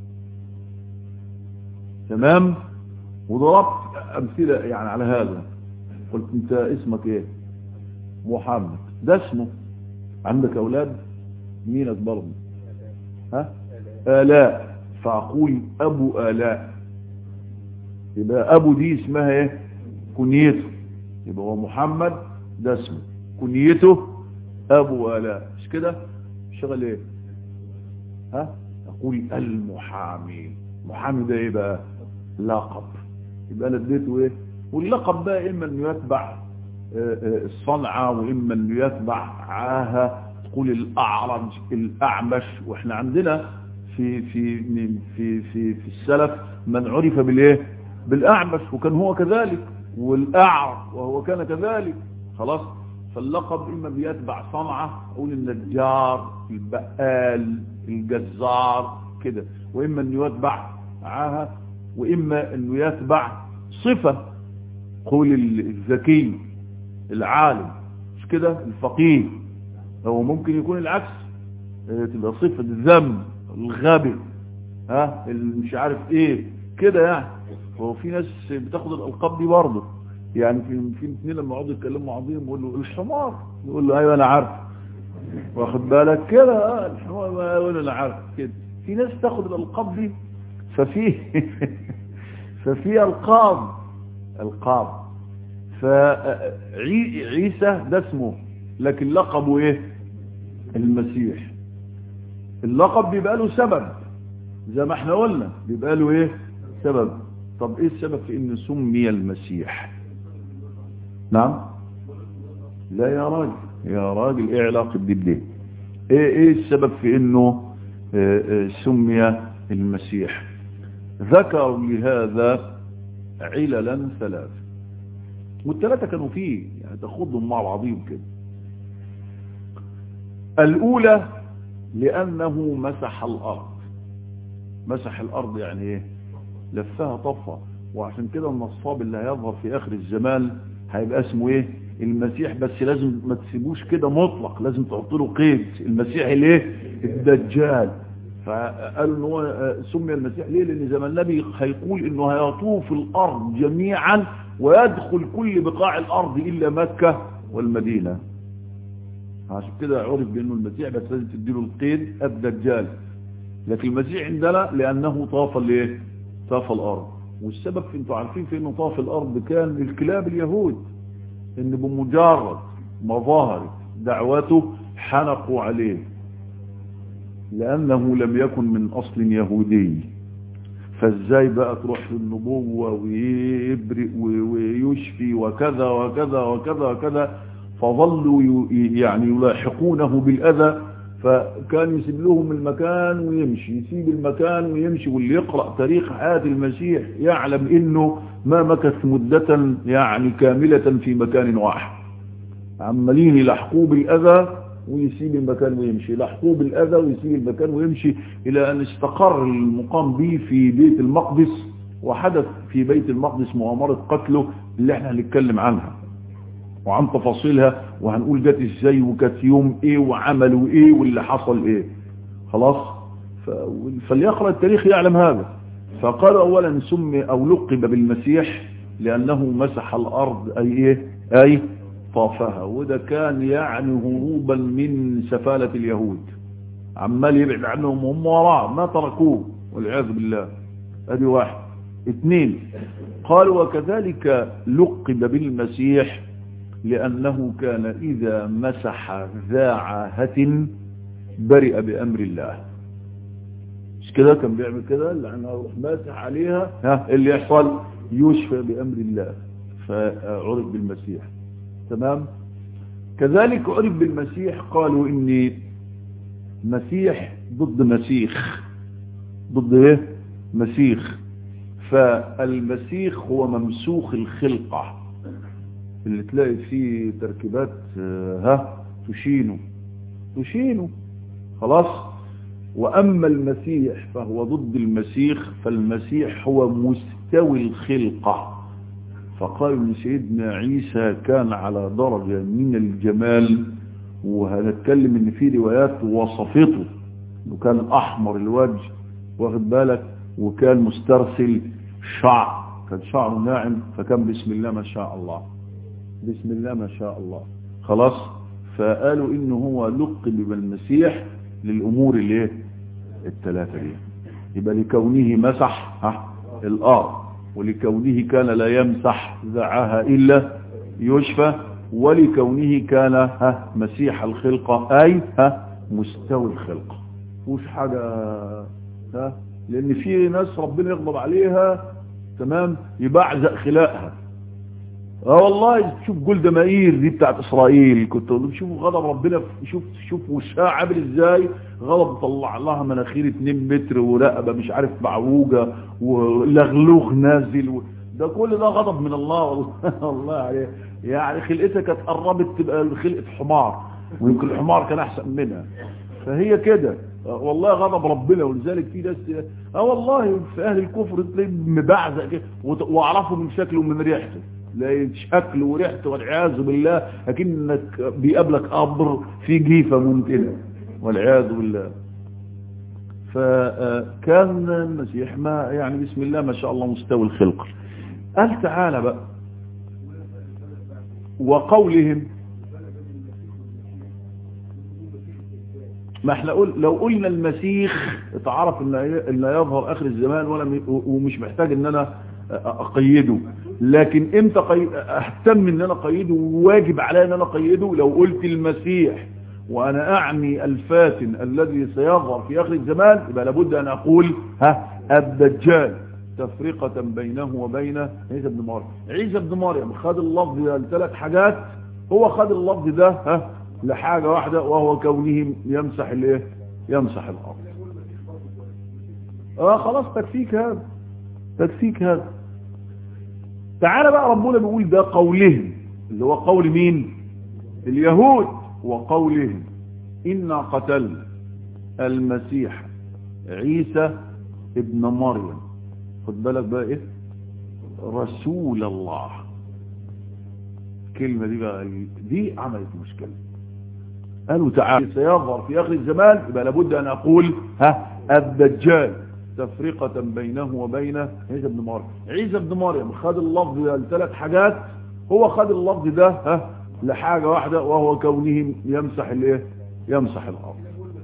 تمام وضربت امثلة يعني على هذا قلت انت اسمك ايه محمد ده اسمه عندك اولاد مينك برضه ها آلاء فأقول أبو آلاء يبقى أبو دي اسمها ايه كنيته يبقى هو محمد ده اسمه كنيته أبو آلاء مش كده شغل ايه ها أقول المحامي محامي ده ايه بقى لقب يبقى انا اديته ايه واللقب ده اما انه يتبع الصنعة واما انه يتبع عاهة تقول الاعرج الاعمش واحنا عندنا في في في في في السلف من عرف بالايه بالاعمش وكان هو كذلك والاعر وهو كان كذلك خلاص فاللقب اما بيتبع صنعة اقول النجار البقال الجزار كده واما انه يتبع عاهة واما انه يتبع صفة قول الذكي العالم مش كده الفقيه هو ممكن يكون العكس تبقى صفة الذم الغبي ها مش عارف ايه كده يعني هو في ناس بتاخد الالقاب دي برضه يعني في في اثنين لما يقعدوا يتكلموا مع بعضهم يقول له الحمار يقول له ايوه انا عارف واخد بالك كده اه الحمار يقول له انا عارف كده في ناس تاخد الالقاب دي ففي ففي القاب القاب فعيسى ده اسمه لكن لقبه ايه المسيح اللقب بيبقى له سبب زي ما احنا قلنا بيبقى له ايه سبب طب ايه السبب في ان سمي المسيح نعم لا يا راجل يا راجل ايه علاقة دي بدي ايه ايه السبب في انه اه اه سمي المسيح ذكروا لهذا عللا ثلاث والثلاثة كانوا فيه يعني تاخدهم مع بعضهم كده الاولى لانه مسح الارض مسح الارض يعني ايه لفها طفة وعشان كده النصاب اللي هيظهر في اخر الزمان هيبقى اسمه ايه المسيح بس لازم ما تسيبوش كده مطلق لازم تحط له قيد المسيح الايه الدجال فقالوا ان هو سمي المسيح ليه لان زمان النبي هيقول انه هيطوف الارض جميعا ويدخل كل بقاع الارض الا مكة والمدينة عشان كده عرف بانه المسيح بس لازم تديله القيد الدجال لكن المسيح عندنا لانه طاف الايه طاف الارض والسبب في انتوا عارفين في انه طاف الارض كان الكلاب اليهود ان بمجرد ما ظهرت دعوته حنقوا عليه لانه لم يكن من اصل يهودي فازاي بقى تروح للنبوة ويبرئ ويشفي وكذا وكذا وكذا وكذا فظلوا يعني يلاحقونه بالاذى فكان يسيب لهم المكان ويمشي يسيب المكان ويمشي واللي يقرأ تاريخ حياة المسيح يعلم انه ما مكث مدة يعني كاملة في مكان واحد عمالين يلحقوه بالأذى ويسيب المكان ويمشي يلحقوه بالأذى ويسيب المكان ويمشي إلى أن استقر المقام به في بيت المقدس وحدث في بيت المقدس مؤامرة قتله اللي احنا هنتكلم عنها وعن تفاصيلها وهنقول جت ازاي وكانت يوم ايه وعملوا ايه واللي حصل ايه خلاص ف... فليقرأ التاريخ يعلم هذا فقال اولا سمي او لقب بالمسيح لانه مسح الارض اي ايه اي طافها وده كان يعني هروبا من سفالة اليهود عمال يبعد عنهم هم وراه ما تركوه والعياذ بالله ادي واحد اثنين قالوا وكذلك لقب بالمسيح لأنه كان إذا مسح ذا عاهة برئ بأمر الله مش كده كان بيعمل كده لأنه يروح ماسح عليها ها اللي يحصل يشفى بأمر الله فعرف بالمسيح تمام كذلك عرف بالمسيح قالوا إن مسيح ضد مسيخ ضد ايه مسيخ فالمسيخ هو ممسوخ الخلقة اللي تلاقي فيه تركيبات ها تشينه تشينه خلاص وأما المسيح فهو ضد المسيخ فالمسيح هو مستوي الخلقة فقالوا ان سيدنا عيسى كان على درجة من الجمال وهنتكلم ان في روايات وصفته انه كان احمر الوجه واخد بالك وكان مسترسل شعر كان شعره ناعم فكان بسم الله ما شاء الله بسم الله ما شاء الله خلاص فقالوا انه هو لقب بالمسيح للامور الايه الثلاثه دي يبقى لكونه مسح ها الارض ولكونه كان لا يمسح ذعاها الا يشفى ولكونه كان ها مسيح الخلقه اي ها مستوي الخلقه مش حاجه ها لان في ناس ربنا يغضب عليها تمام يبعزق خلاقها اه والله شوف جولدا مائير دي بتاعت اسرائيل كنت اقول شوف غضب ربنا شوف شوف وشها عامل ازاي غضب طلع لها مناخير 2 متر ورقبه مش عارف معوجه ولغلوغ نازل و... ده كل ده غضب من الله والله والله عليه يعني خلقتها كانت قربت تبقى خلقه حمار ويمكن الحمار كان احسن منها فهي كده والله غضب ربنا ولذلك في ناس اه والله في اهل الكفر تلاقيه مبعزق كده واعرفه من شكله ومن ريحته لا شكله وريحته والعياذ بالله اكنك بيقابلك قبر في جيفه منتنه والعياذ بالله فكان المسيح ما يعني بسم الله ما شاء الله مستوى الخلق قال تعالى بقى وقولهم ما احنا قل لو قلنا المسيح اتعرف ان ان يظهر اخر الزمان ولا ومش محتاج ان انا اقيده لكن امتى قي... اهتم ان انا اقيده وواجب علي ان انا اقيده لو قلت المسيح وانا اعني الفاتن الذي سيظهر في اخر الزمان يبقى لابد ان اقول ها الدجال تفرقة بينه وبين عيسى بن مريم عيسى بن مريم خد اللفظ ده لثلاث حاجات هو خد اللفظ ده ها لحاجة واحدة وهو كونه يمسح الايه يمسح الارض اه خلاص تكفيك هذا تكفيك هذا تعالى بقى ربنا بيقول ده قولهم اللي هو قول مين اليهود وقولهم إنا قتلنا المسيح عيسى ابن مريم خد بالك بقى ايه رسول الله الكلمة دي بقى دي عملت مشكلة قالوا تعالى سيظهر في آخر الزمان يبقى لابد أن أقول ها الدجال تفرقة بينه وبين عيسى بن مريم عيسى بن مريم خد اللفظ ده لثلاث حاجات هو خد اللفظ ده ها لحاجة واحدة وهو كونه يمسح الايه يمسح الارض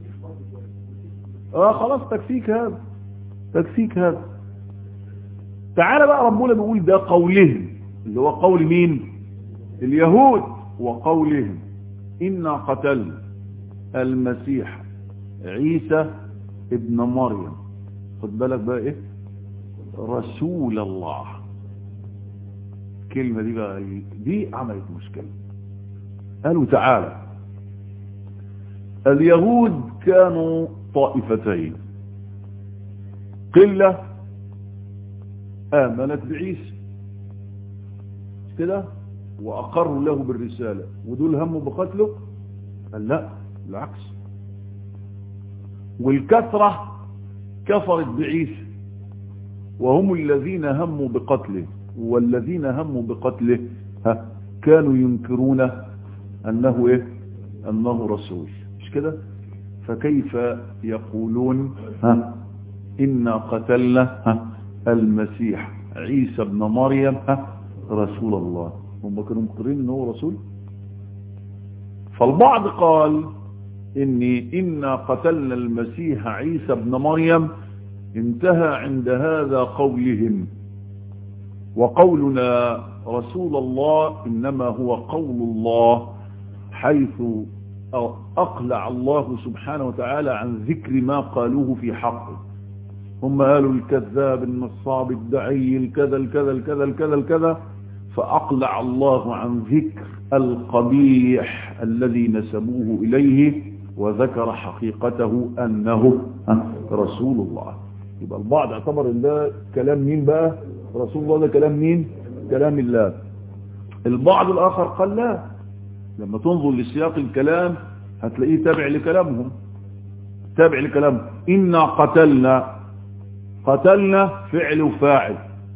اه خلاص تكفيك هذا تكفيك هذا تعالى بقى ربنا بيقول ده قولهم اللي هو قول مين اليهود وقولهم إنا قتلنا المسيح عيسى ابن مريم خد بالك بقى ايه رسول الله الكلمة دي بقى دي عملت مشكلة قالوا تعالى اليهود كانوا طائفتين قلة آمنت بعيسى كده وأقروا له بالرسالة ودول هموا بقتله قال لا بالعكس والكثرة كفرت بعيسى وهم الذين هموا بقتله والذين هموا بقتله ها كانوا ينكرون أنه إيه أنه رسول مش كده فكيف يقولون ها إنا قتلنا ها المسيح عيسى ابن مريم ها رسول الله هم كانوا مقرين أنه رسول فالبعض قال إني إنا قتلنا المسيح عيسى ابن مريم انتهى عند هذا قولهم وقولنا رسول الله إنما هو قول الله حيث أقلع الله سبحانه وتعالى عن ذكر ما قالوه في حقه هم قالوا الكذاب النصاب الدعي الكذا الكذا الكذا الكذا الكذا فأقلع الله عن ذكر القبيح الذي نسبوه إليه وذكر حقيقته أنه رسول الله يبقى البعض اعتبر ان ده كلام مين بقى رسول الله ده كلام مين كلام الله البعض الآخر قال لا لما تنظر لسياق الكلام هتلاقيه تابع لكلامهم تابع لكلامهم إنا قتلنا قتلنا فعل وفاعل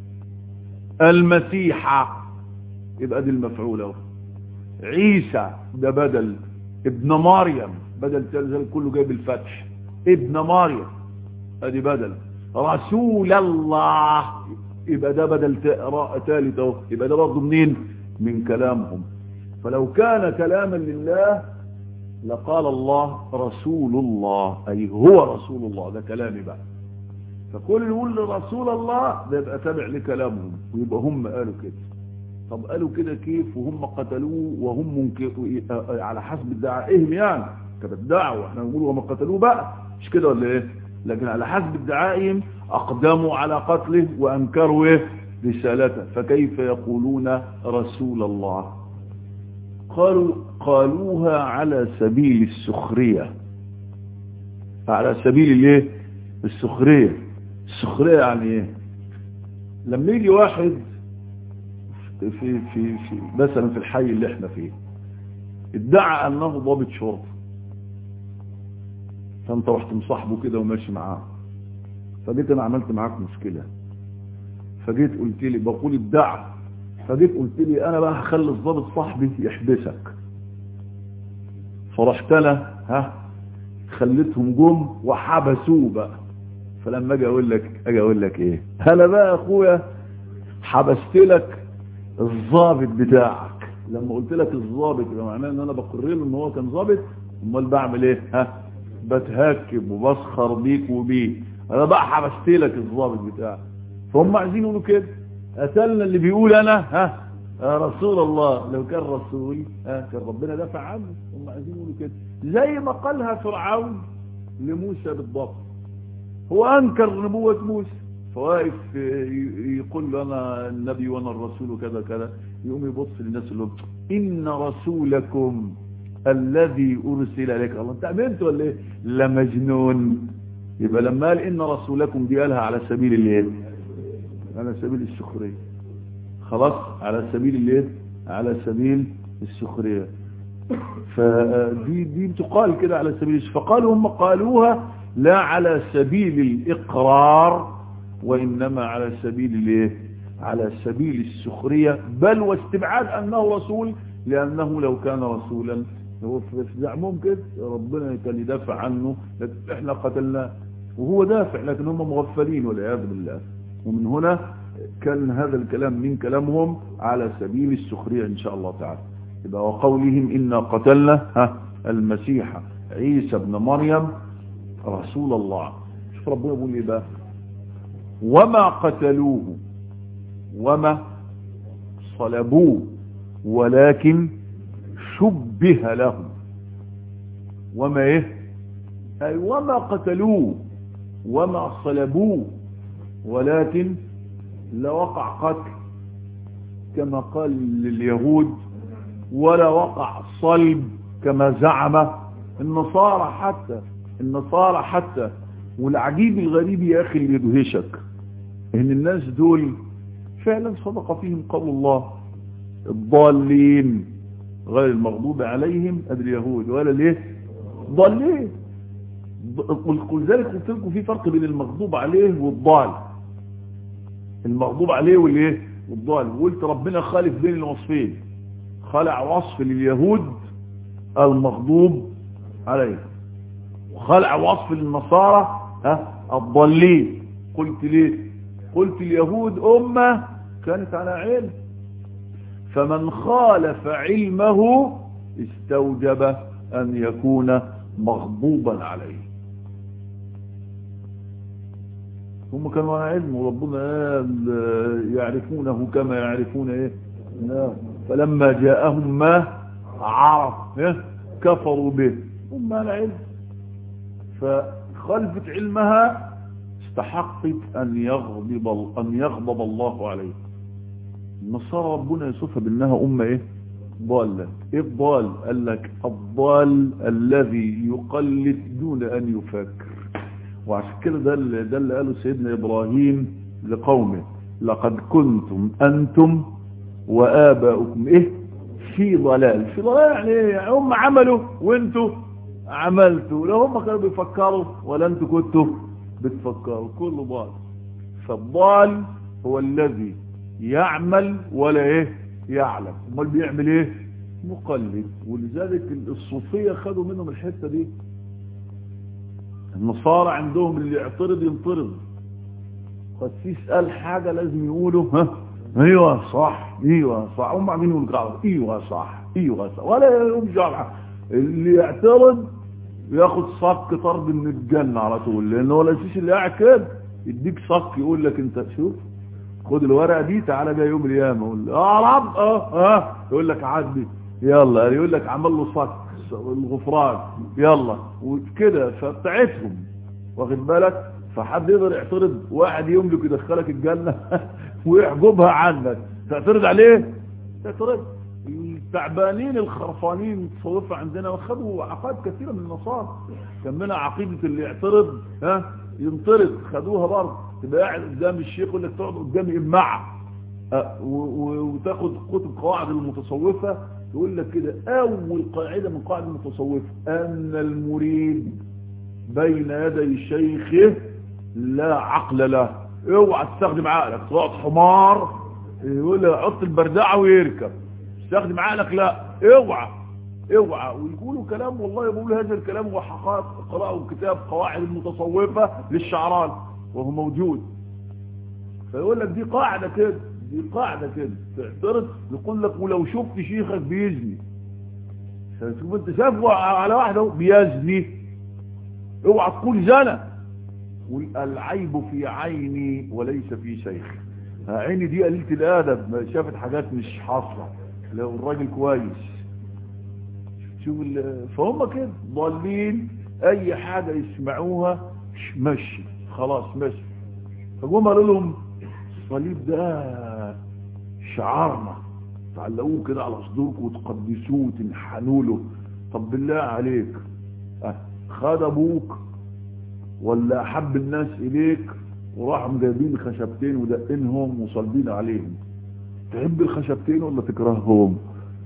المسيح يبقى دي المفعول اهو عيسى ده بدل ابن مريم بدل تلزل كله جايب الفتح ابن مريم ادي بدل رسول الله يبقى ده بدل ثالث اهو يبقى ده برضه منين من كلامهم فلو كان كلاما لله لقال الله رسول الله اي هو رسول الله ده كلامي بقى فكل يقول لرسول الله ده يبقى تابع لكلامهم ويبقى هم قالوا كده طب قالوا كده كيف وهم قتلوه وهم منكر على حسب ادعائهم يعني كانت الدعوه احنا نقول وما قتلوه بقى مش كده ولا ايه لكن على حسب ادعائهم اقدموا على قتله وانكروا ايه رسالته فكيف يقولون رسول الله قالوا قالوها على سبيل السخريه على سبيل الايه السخريه السخريه يعني ايه لما يجي واحد في في في مثلا في الحي اللي احنا فيه ادعى انه ضابط شرطه فانت رحت مصاحبه كده وماشي معاه فجيت انا عملت معاك مشكله فجيت قلت لي بقول ادعى فجيت قلت لي انا بقى هخلي الضابط صاحبي يحبسك فرحت انا ها خليتهم جم وحبسوه بقى فلما اجي اقول لك اجي اقول لك ايه انا بقى يا اخويا حبست لك الضابط بتاعك لما قلت لك الضابط يبقى معناه ان انا بقر له ان هو كان ضابط امال بعمل ايه ها بتهكب وبسخر بيك وبيه انا بقى حبست لك الضابط بتاعك فهم عايزين يقولوا كده قتلنا اللي بيقول انا ها يا رسول الله لو كان رسول ها كان ربنا دافع عنه هم عايزين يقولوا كده زي ما قالها فرعون لموسى بالضبط هو انكر نبوة موسى فواقف يقول له انا النبي وانا الرسول وكذا كذا يقوم يبص للناس اللي ان رسولكم الذي ارسل اليك الله انت امنت ولا ايه لمجنون يبقى لما قال ان رسولكم دي قالها على سبيل الايه على سبيل السخريه خلاص على سبيل الايه على سبيل السخريه فدي دي بتقال كده على سبيل فقالوا هم قالوها لا على سبيل الاقرار وإنما على سبيل الايه على سبيل السخرية بل واستبعاد أنه رسول لأنه لو كان رسولا هو في زعمهم كده ربنا كان يدافع عنه لكن احنا قتلناه وهو دافع لكن هم مغفلين والعياذ بالله ومن هنا كان هذا الكلام من كلامهم على سبيل السخرية إن شاء الله تعالى يبقى وقولهم إنا قتلنا ها المسيح عيسى ابن مريم رسول الله شوف ربنا يقول ايه بقى وما قتلوه وما صلبوه ولكن شبه لهم وما ايه اي وما قتلوه وما صلبوه ولكن لا وقع قتل كما قال لليهود ولا وقع صلب كما زعم النصارى حتى النصارى حتى والعجيب الغريب يا اخي اللي يدهشك ان الناس دول فعلا صدق فيهم قول الله الضالين غير المغضوب عليهم ادي اليهود ولا ليه ضالين ولذلك قلت لكم في فرق بين المغضوب عليه والضال المغضوب عليه والايه والضال وقلت ربنا خالف بين الوصفين خلع وصف لليهود المغضوب عليه وخلع وصف للنصارى ها الضالين قلت ليه قلت اليهود أمة كانت على علم فمن خالف علمه استوجب أن يكون مغضوبا عليه هم كانوا على علم وربنا قال يعرفونه كما يعرفون ايه فلما جاءهم ما عرف إيه؟ كفروا به هم على علم فخلفت علمها استحقت أن يغضب, أن يغضب الله عليه النصارى ربنا يصفها بأنها أمة إيه ضالة إيه الضال قال لك الضال الذي يقلد دون أن يفكر وعشان كده ده اللي, ده اللي قاله سيدنا إبراهيم لقومه لقد كنتم أنتم وآباؤكم إيه في ضلال في ضلال يعني إيه هم عملوا وانتوا عملتوا لو هم كانوا بيفكروا ولا انتوا كنتوا بتفكروا كله ضال فالضال هو الذي يعمل ولا ايه يعلم امال بيعمل ايه مقلد ولذلك الصوفيه خدوا منهم الحته دي النصارى عندهم اللي يعترض ينطرد قسيس قال حاجه لازم يقولوا ها ايوه صح ايوه صح هم عاملين يقولوا ايوه صح ايوه صح ولا يقوم جرعه اللي يعترض ياخد صك طرد من الجنة على طول لان هو الاسيس اللي قاعد كده يديك صك يقول لك انت شوف خد الورقه دي تعالى بيها يوم القيامه يقول اه رب اه اه يقول لك عدي يلا يقول لك عمل له صك الغفران يلا وكده فبتاعتهم واخد بالك فحد يقدر يعترض واحد يملك يدخلك الجنه ويحجبها عنك تعترض عليه تعترض التعبانين الخرفانين المتصوفة عندنا وخدوا عقائد كثيرة من النصارى كان منها عقيدة اللي يعترض ها ينطرد خدوها برضه تبقى قاعد قدام الشيخ يقول لك تقعد قدامي امع وتاخد كتب قواعد المتصوفة يقول لك كده اول قاعدة من قواعد المتصوفة ان المريد بين يدي شيخه لا عقل له اوعى تستخدم عقلك تقعد حمار يقول له حط البردعه ويركب استخدم عقلك لا اوعى اوعى ويقولوا كلام والله بيقولوا هذا الكلام وحقائق قرأوا كتاب قواعد المتصوفة للشعران وهو موجود فيقول لك دي قاعدة كده دي قاعدة كده تعترض يقول لك ولو شفت شيخك بيزني شوف انت شافه على واحدة بيزني اوعى تقول زنى العيب في عيني وليس في شيخي عيني دي قليلة الادب شافت حاجات مش حاصله لو الراجل كويس شوف فهم كده ضالين اي حاجة يسمعوها مشي خلاص مشي فقوم قالوا لهم الصليب ده شعارنا تعلقوه كده على صدوركم وتقدسوه وتنحنوا له طب بالله عليك خد ابوك ولا احب الناس اليك وراحوا جايبين خشبتين ودقنهم وصلبين عليهم تحب الخشبتين ولا تكرههم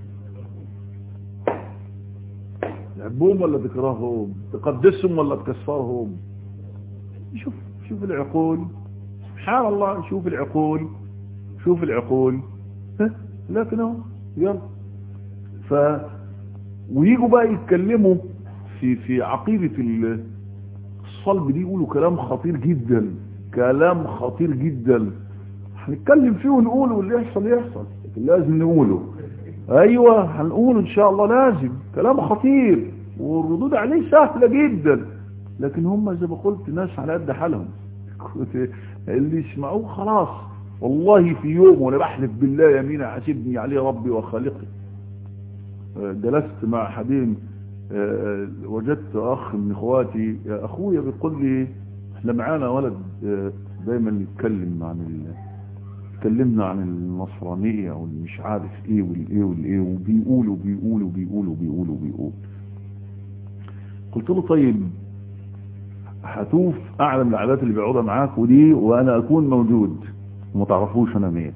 تحبهم ولا تكرههم تقدسهم ولا تكسرهم شوف شوف العقول سبحان الله شوف العقول شوف العقول لكن اهو يلا ف ويجوا بقى يتكلموا في في عقيدة الصلب دي يقولوا كلام خطير جدا كلام خطير جدا هنتكلم فيه ونقوله واللي يحصل يحصل لكن لازم نقوله ايوه هنقوله ان شاء الله لازم كلام خطير والردود عليه سهلة جدا لكن هم زي ما قلت ناس على قد حالهم اللي يسمعوه خلاص والله في يوم وانا بحلف بالله يمين حاسبني عليه ربي وخالقي جلست مع حدين وجدت اخ من اخواتي اخويا بيقول لي احنا معانا ولد دايما يتكلم عن ال... اتكلمنا عن النصرانية والمش عارف ايه والايه والايه وبيقولوا بيقولوا بيقولوا بيقولوا بيقول قلت له طيب هتوف اعلم العادات اللي بيقعدها معاك ودي وانا اكون موجود وما تعرفوش انا مين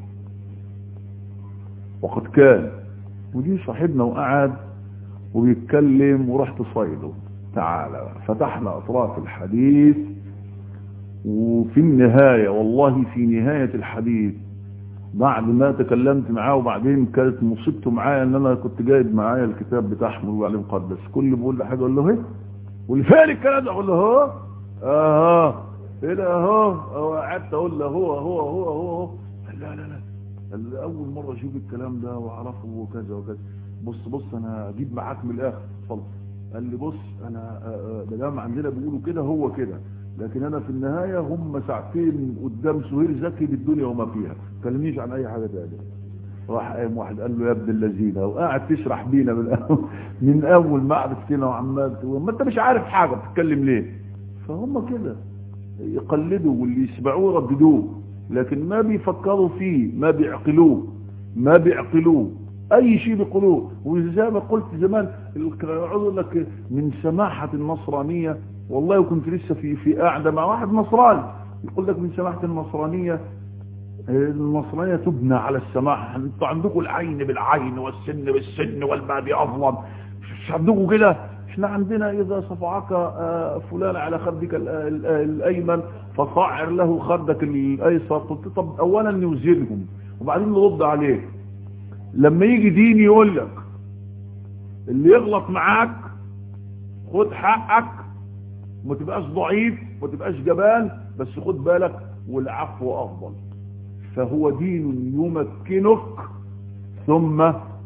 وقد كان ودي صاحبنا وقعد وبيتكلم ورحت صيده تعالى فتحنا اطراف الحديث وفي النهاية والله في نهاية الحديث بعد ما تكلمت معاه وبعدين كانت مصيبته معايا ان انا كنت جايب معايا الكتاب بتاعهم الوعي المقدس كل بقول له حاجه اقول له ايه واللي فين الكلام ده اقول له اهو اهو ايه ده اهو قعدت اقول له هو هو هو هو هو لا لا لا قال اول مره اشوف الكلام ده واعرفه وكذا وكذا بص بص انا اجيب معاك من الاخر اتفضل قال لي بص انا ده دام عندنا بيقولوا كده هو كده لكن انا في النهاية هم ساعتين قدام سهير زكي بالدنيا وما فيها كلمنيش عن اي حاجة تانية راح قايم واحد قال له يا ابن الذين وقاعد تشرح بينا من اول من اول ما قعدت كده وعمال تقول ما انت مش عارف حاجة بتتكلم ليه فهم كده يقلدوا واللي يسمعوه يرددوه لكن ما بيفكروا فيه ما بيعقلوه ما بيعقلوه اي شيء بيقولوه وزي ما قلت زمان يقول لك من سماحة النصرانية والله كنت لسه في في قاعدة مع واحد نصراني يقول لك من سماحة النصرانية النصرانية تبنى على السماحة انتوا عندكم العين بالعين والسن بالسن والباب أظلم مش عندكم كده احنا عندنا إذا صفعك فلان على خدك الأيمن فصعر له خدك الأيسر قلت طب أولا نوزنهم وبعدين نرد عليه لما يجي دين يقول لك اللي يغلط معاك خد حقك وما تبقاش ضعيف وما تبقاش جبان بس خد بالك والعفو أفضل فهو دين يمكنك ثم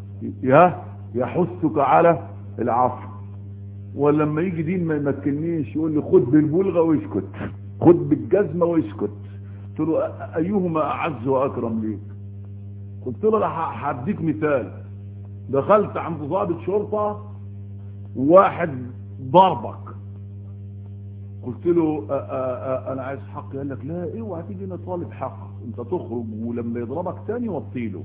يحثك على العفو ولما يجي دين ما يمكننيش يقول لي خد بالبلغة واسكت خد بالجزمة واسكت قلت له ايهما اعز واكرم ليك قلت له انا هديك مثال دخلت عند ضابط شرطة واحد ضربك قلت له أ أ أ انا عايز حقي قال لك لا اوعى تيجي انا طالب حق انت تخرج ولما يضربك تاني وطيله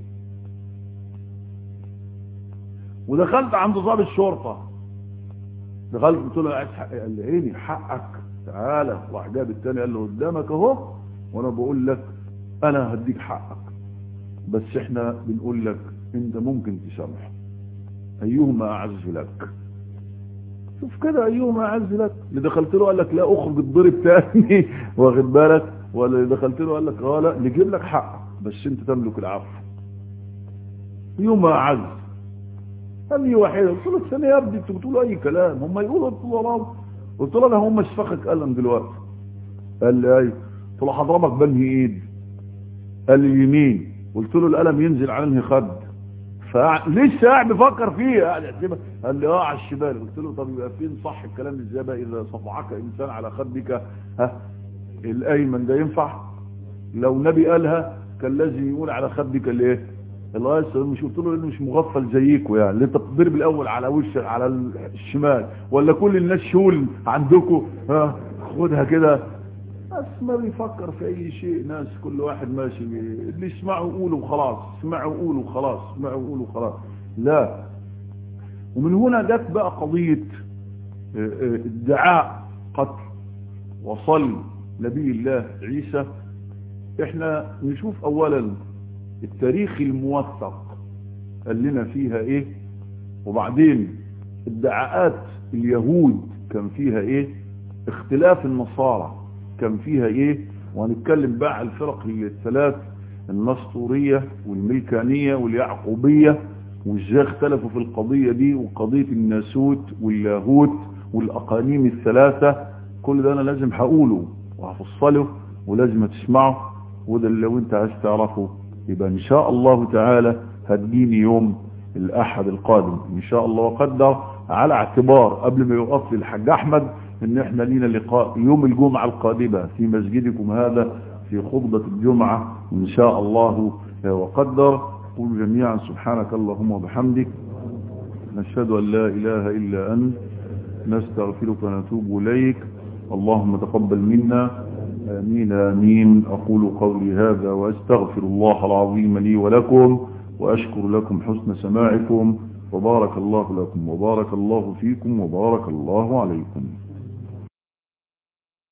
ودخلت عند ضابط شرطة دخلت قلت له عايز حقي قال لي عيني حقك تعالى راح جاب التاني قال له قدامك اهو وانا بقول لك انا هديك حقك بس احنا بنقول لك انت ممكن تسامح ايهما اعز لك شوف كده ايهما اعز لك اللي دخلت له قال لك لا اخرج الضرب تاني واخد بالك ولا اللي دخلت له قال لك اه لا نجيب لك حقك بس انت تملك العفو ايهما اعز قال لي واحد قلت له الثانيه يا ابني انتوا بتقولوا اي كلام هم يقولوا قلت له وراه قلت له انا هم اشفقك قلم دلوقتي قال لي ايوه قلت له هضربك بانهي ايد قال لي يمين قلت له القلم ينزل على انهي خد فلسه قاعد بفكر فيه قاعد يحسبها قال لي اه على الشمال قلت له طب يبقى فين صح الكلام ازاي بقى اذا صفعك انسان على خدك ها الايمن ده ينفع لو نبي قالها كان لازم يقول على خدك الايه الايسر مش قلت له انه مش مغفل زيكم يعني اللي انت بتضرب الاول على وش على الشمال ولا كل الناس شول عندكم ها خدها كده بس ما بيفكر في اي شيء ناس كل واحد ماشي اللي يسمعوا يقولوا وخلاص اسمعوا يقولوا وخلاص اسمعوا يقولوا وخلاص لا ومن هنا جت بقى قضية ادعاء قتل وصل نبي الله عيسى احنا نشوف اولا التاريخ الموثق قال لنا فيها ايه وبعدين ادعاءات اليهود كان فيها ايه اختلاف النصارى كان فيها ايه وهنتكلم بقى على الفرق الثلاث النسطورية والملكانية واليعقوبية وازاي اختلفوا في القضية دي وقضية الناسوت واللاهوت والاقانيم الثلاثة كل ده انا لازم هقوله وهفصله ولازم تسمعه وده اللي لو انت عايز تعرفه يبقى ان شاء الله تعالى هتجيني يوم الاحد القادم ان شاء الله وقدر على اعتبار قبل ما يوقف لي الحاج احمد ان احنا لينا لقاء يوم الجمعة القادمة في مسجدكم هذا في خطبة الجمعة ان شاء الله وقدر قولوا جميعا سبحانك اللهم وبحمدك نشهد ان لا اله الا انت نستغفرك ونتوب اليك اللهم تقبل منا آمين آمين أقول قولي هذا وأستغفر الله العظيم لي ولكم وأشكر لكم حسن سماعكم وبارك الله لكم وبارك الله فيكم وبارك الله عليكم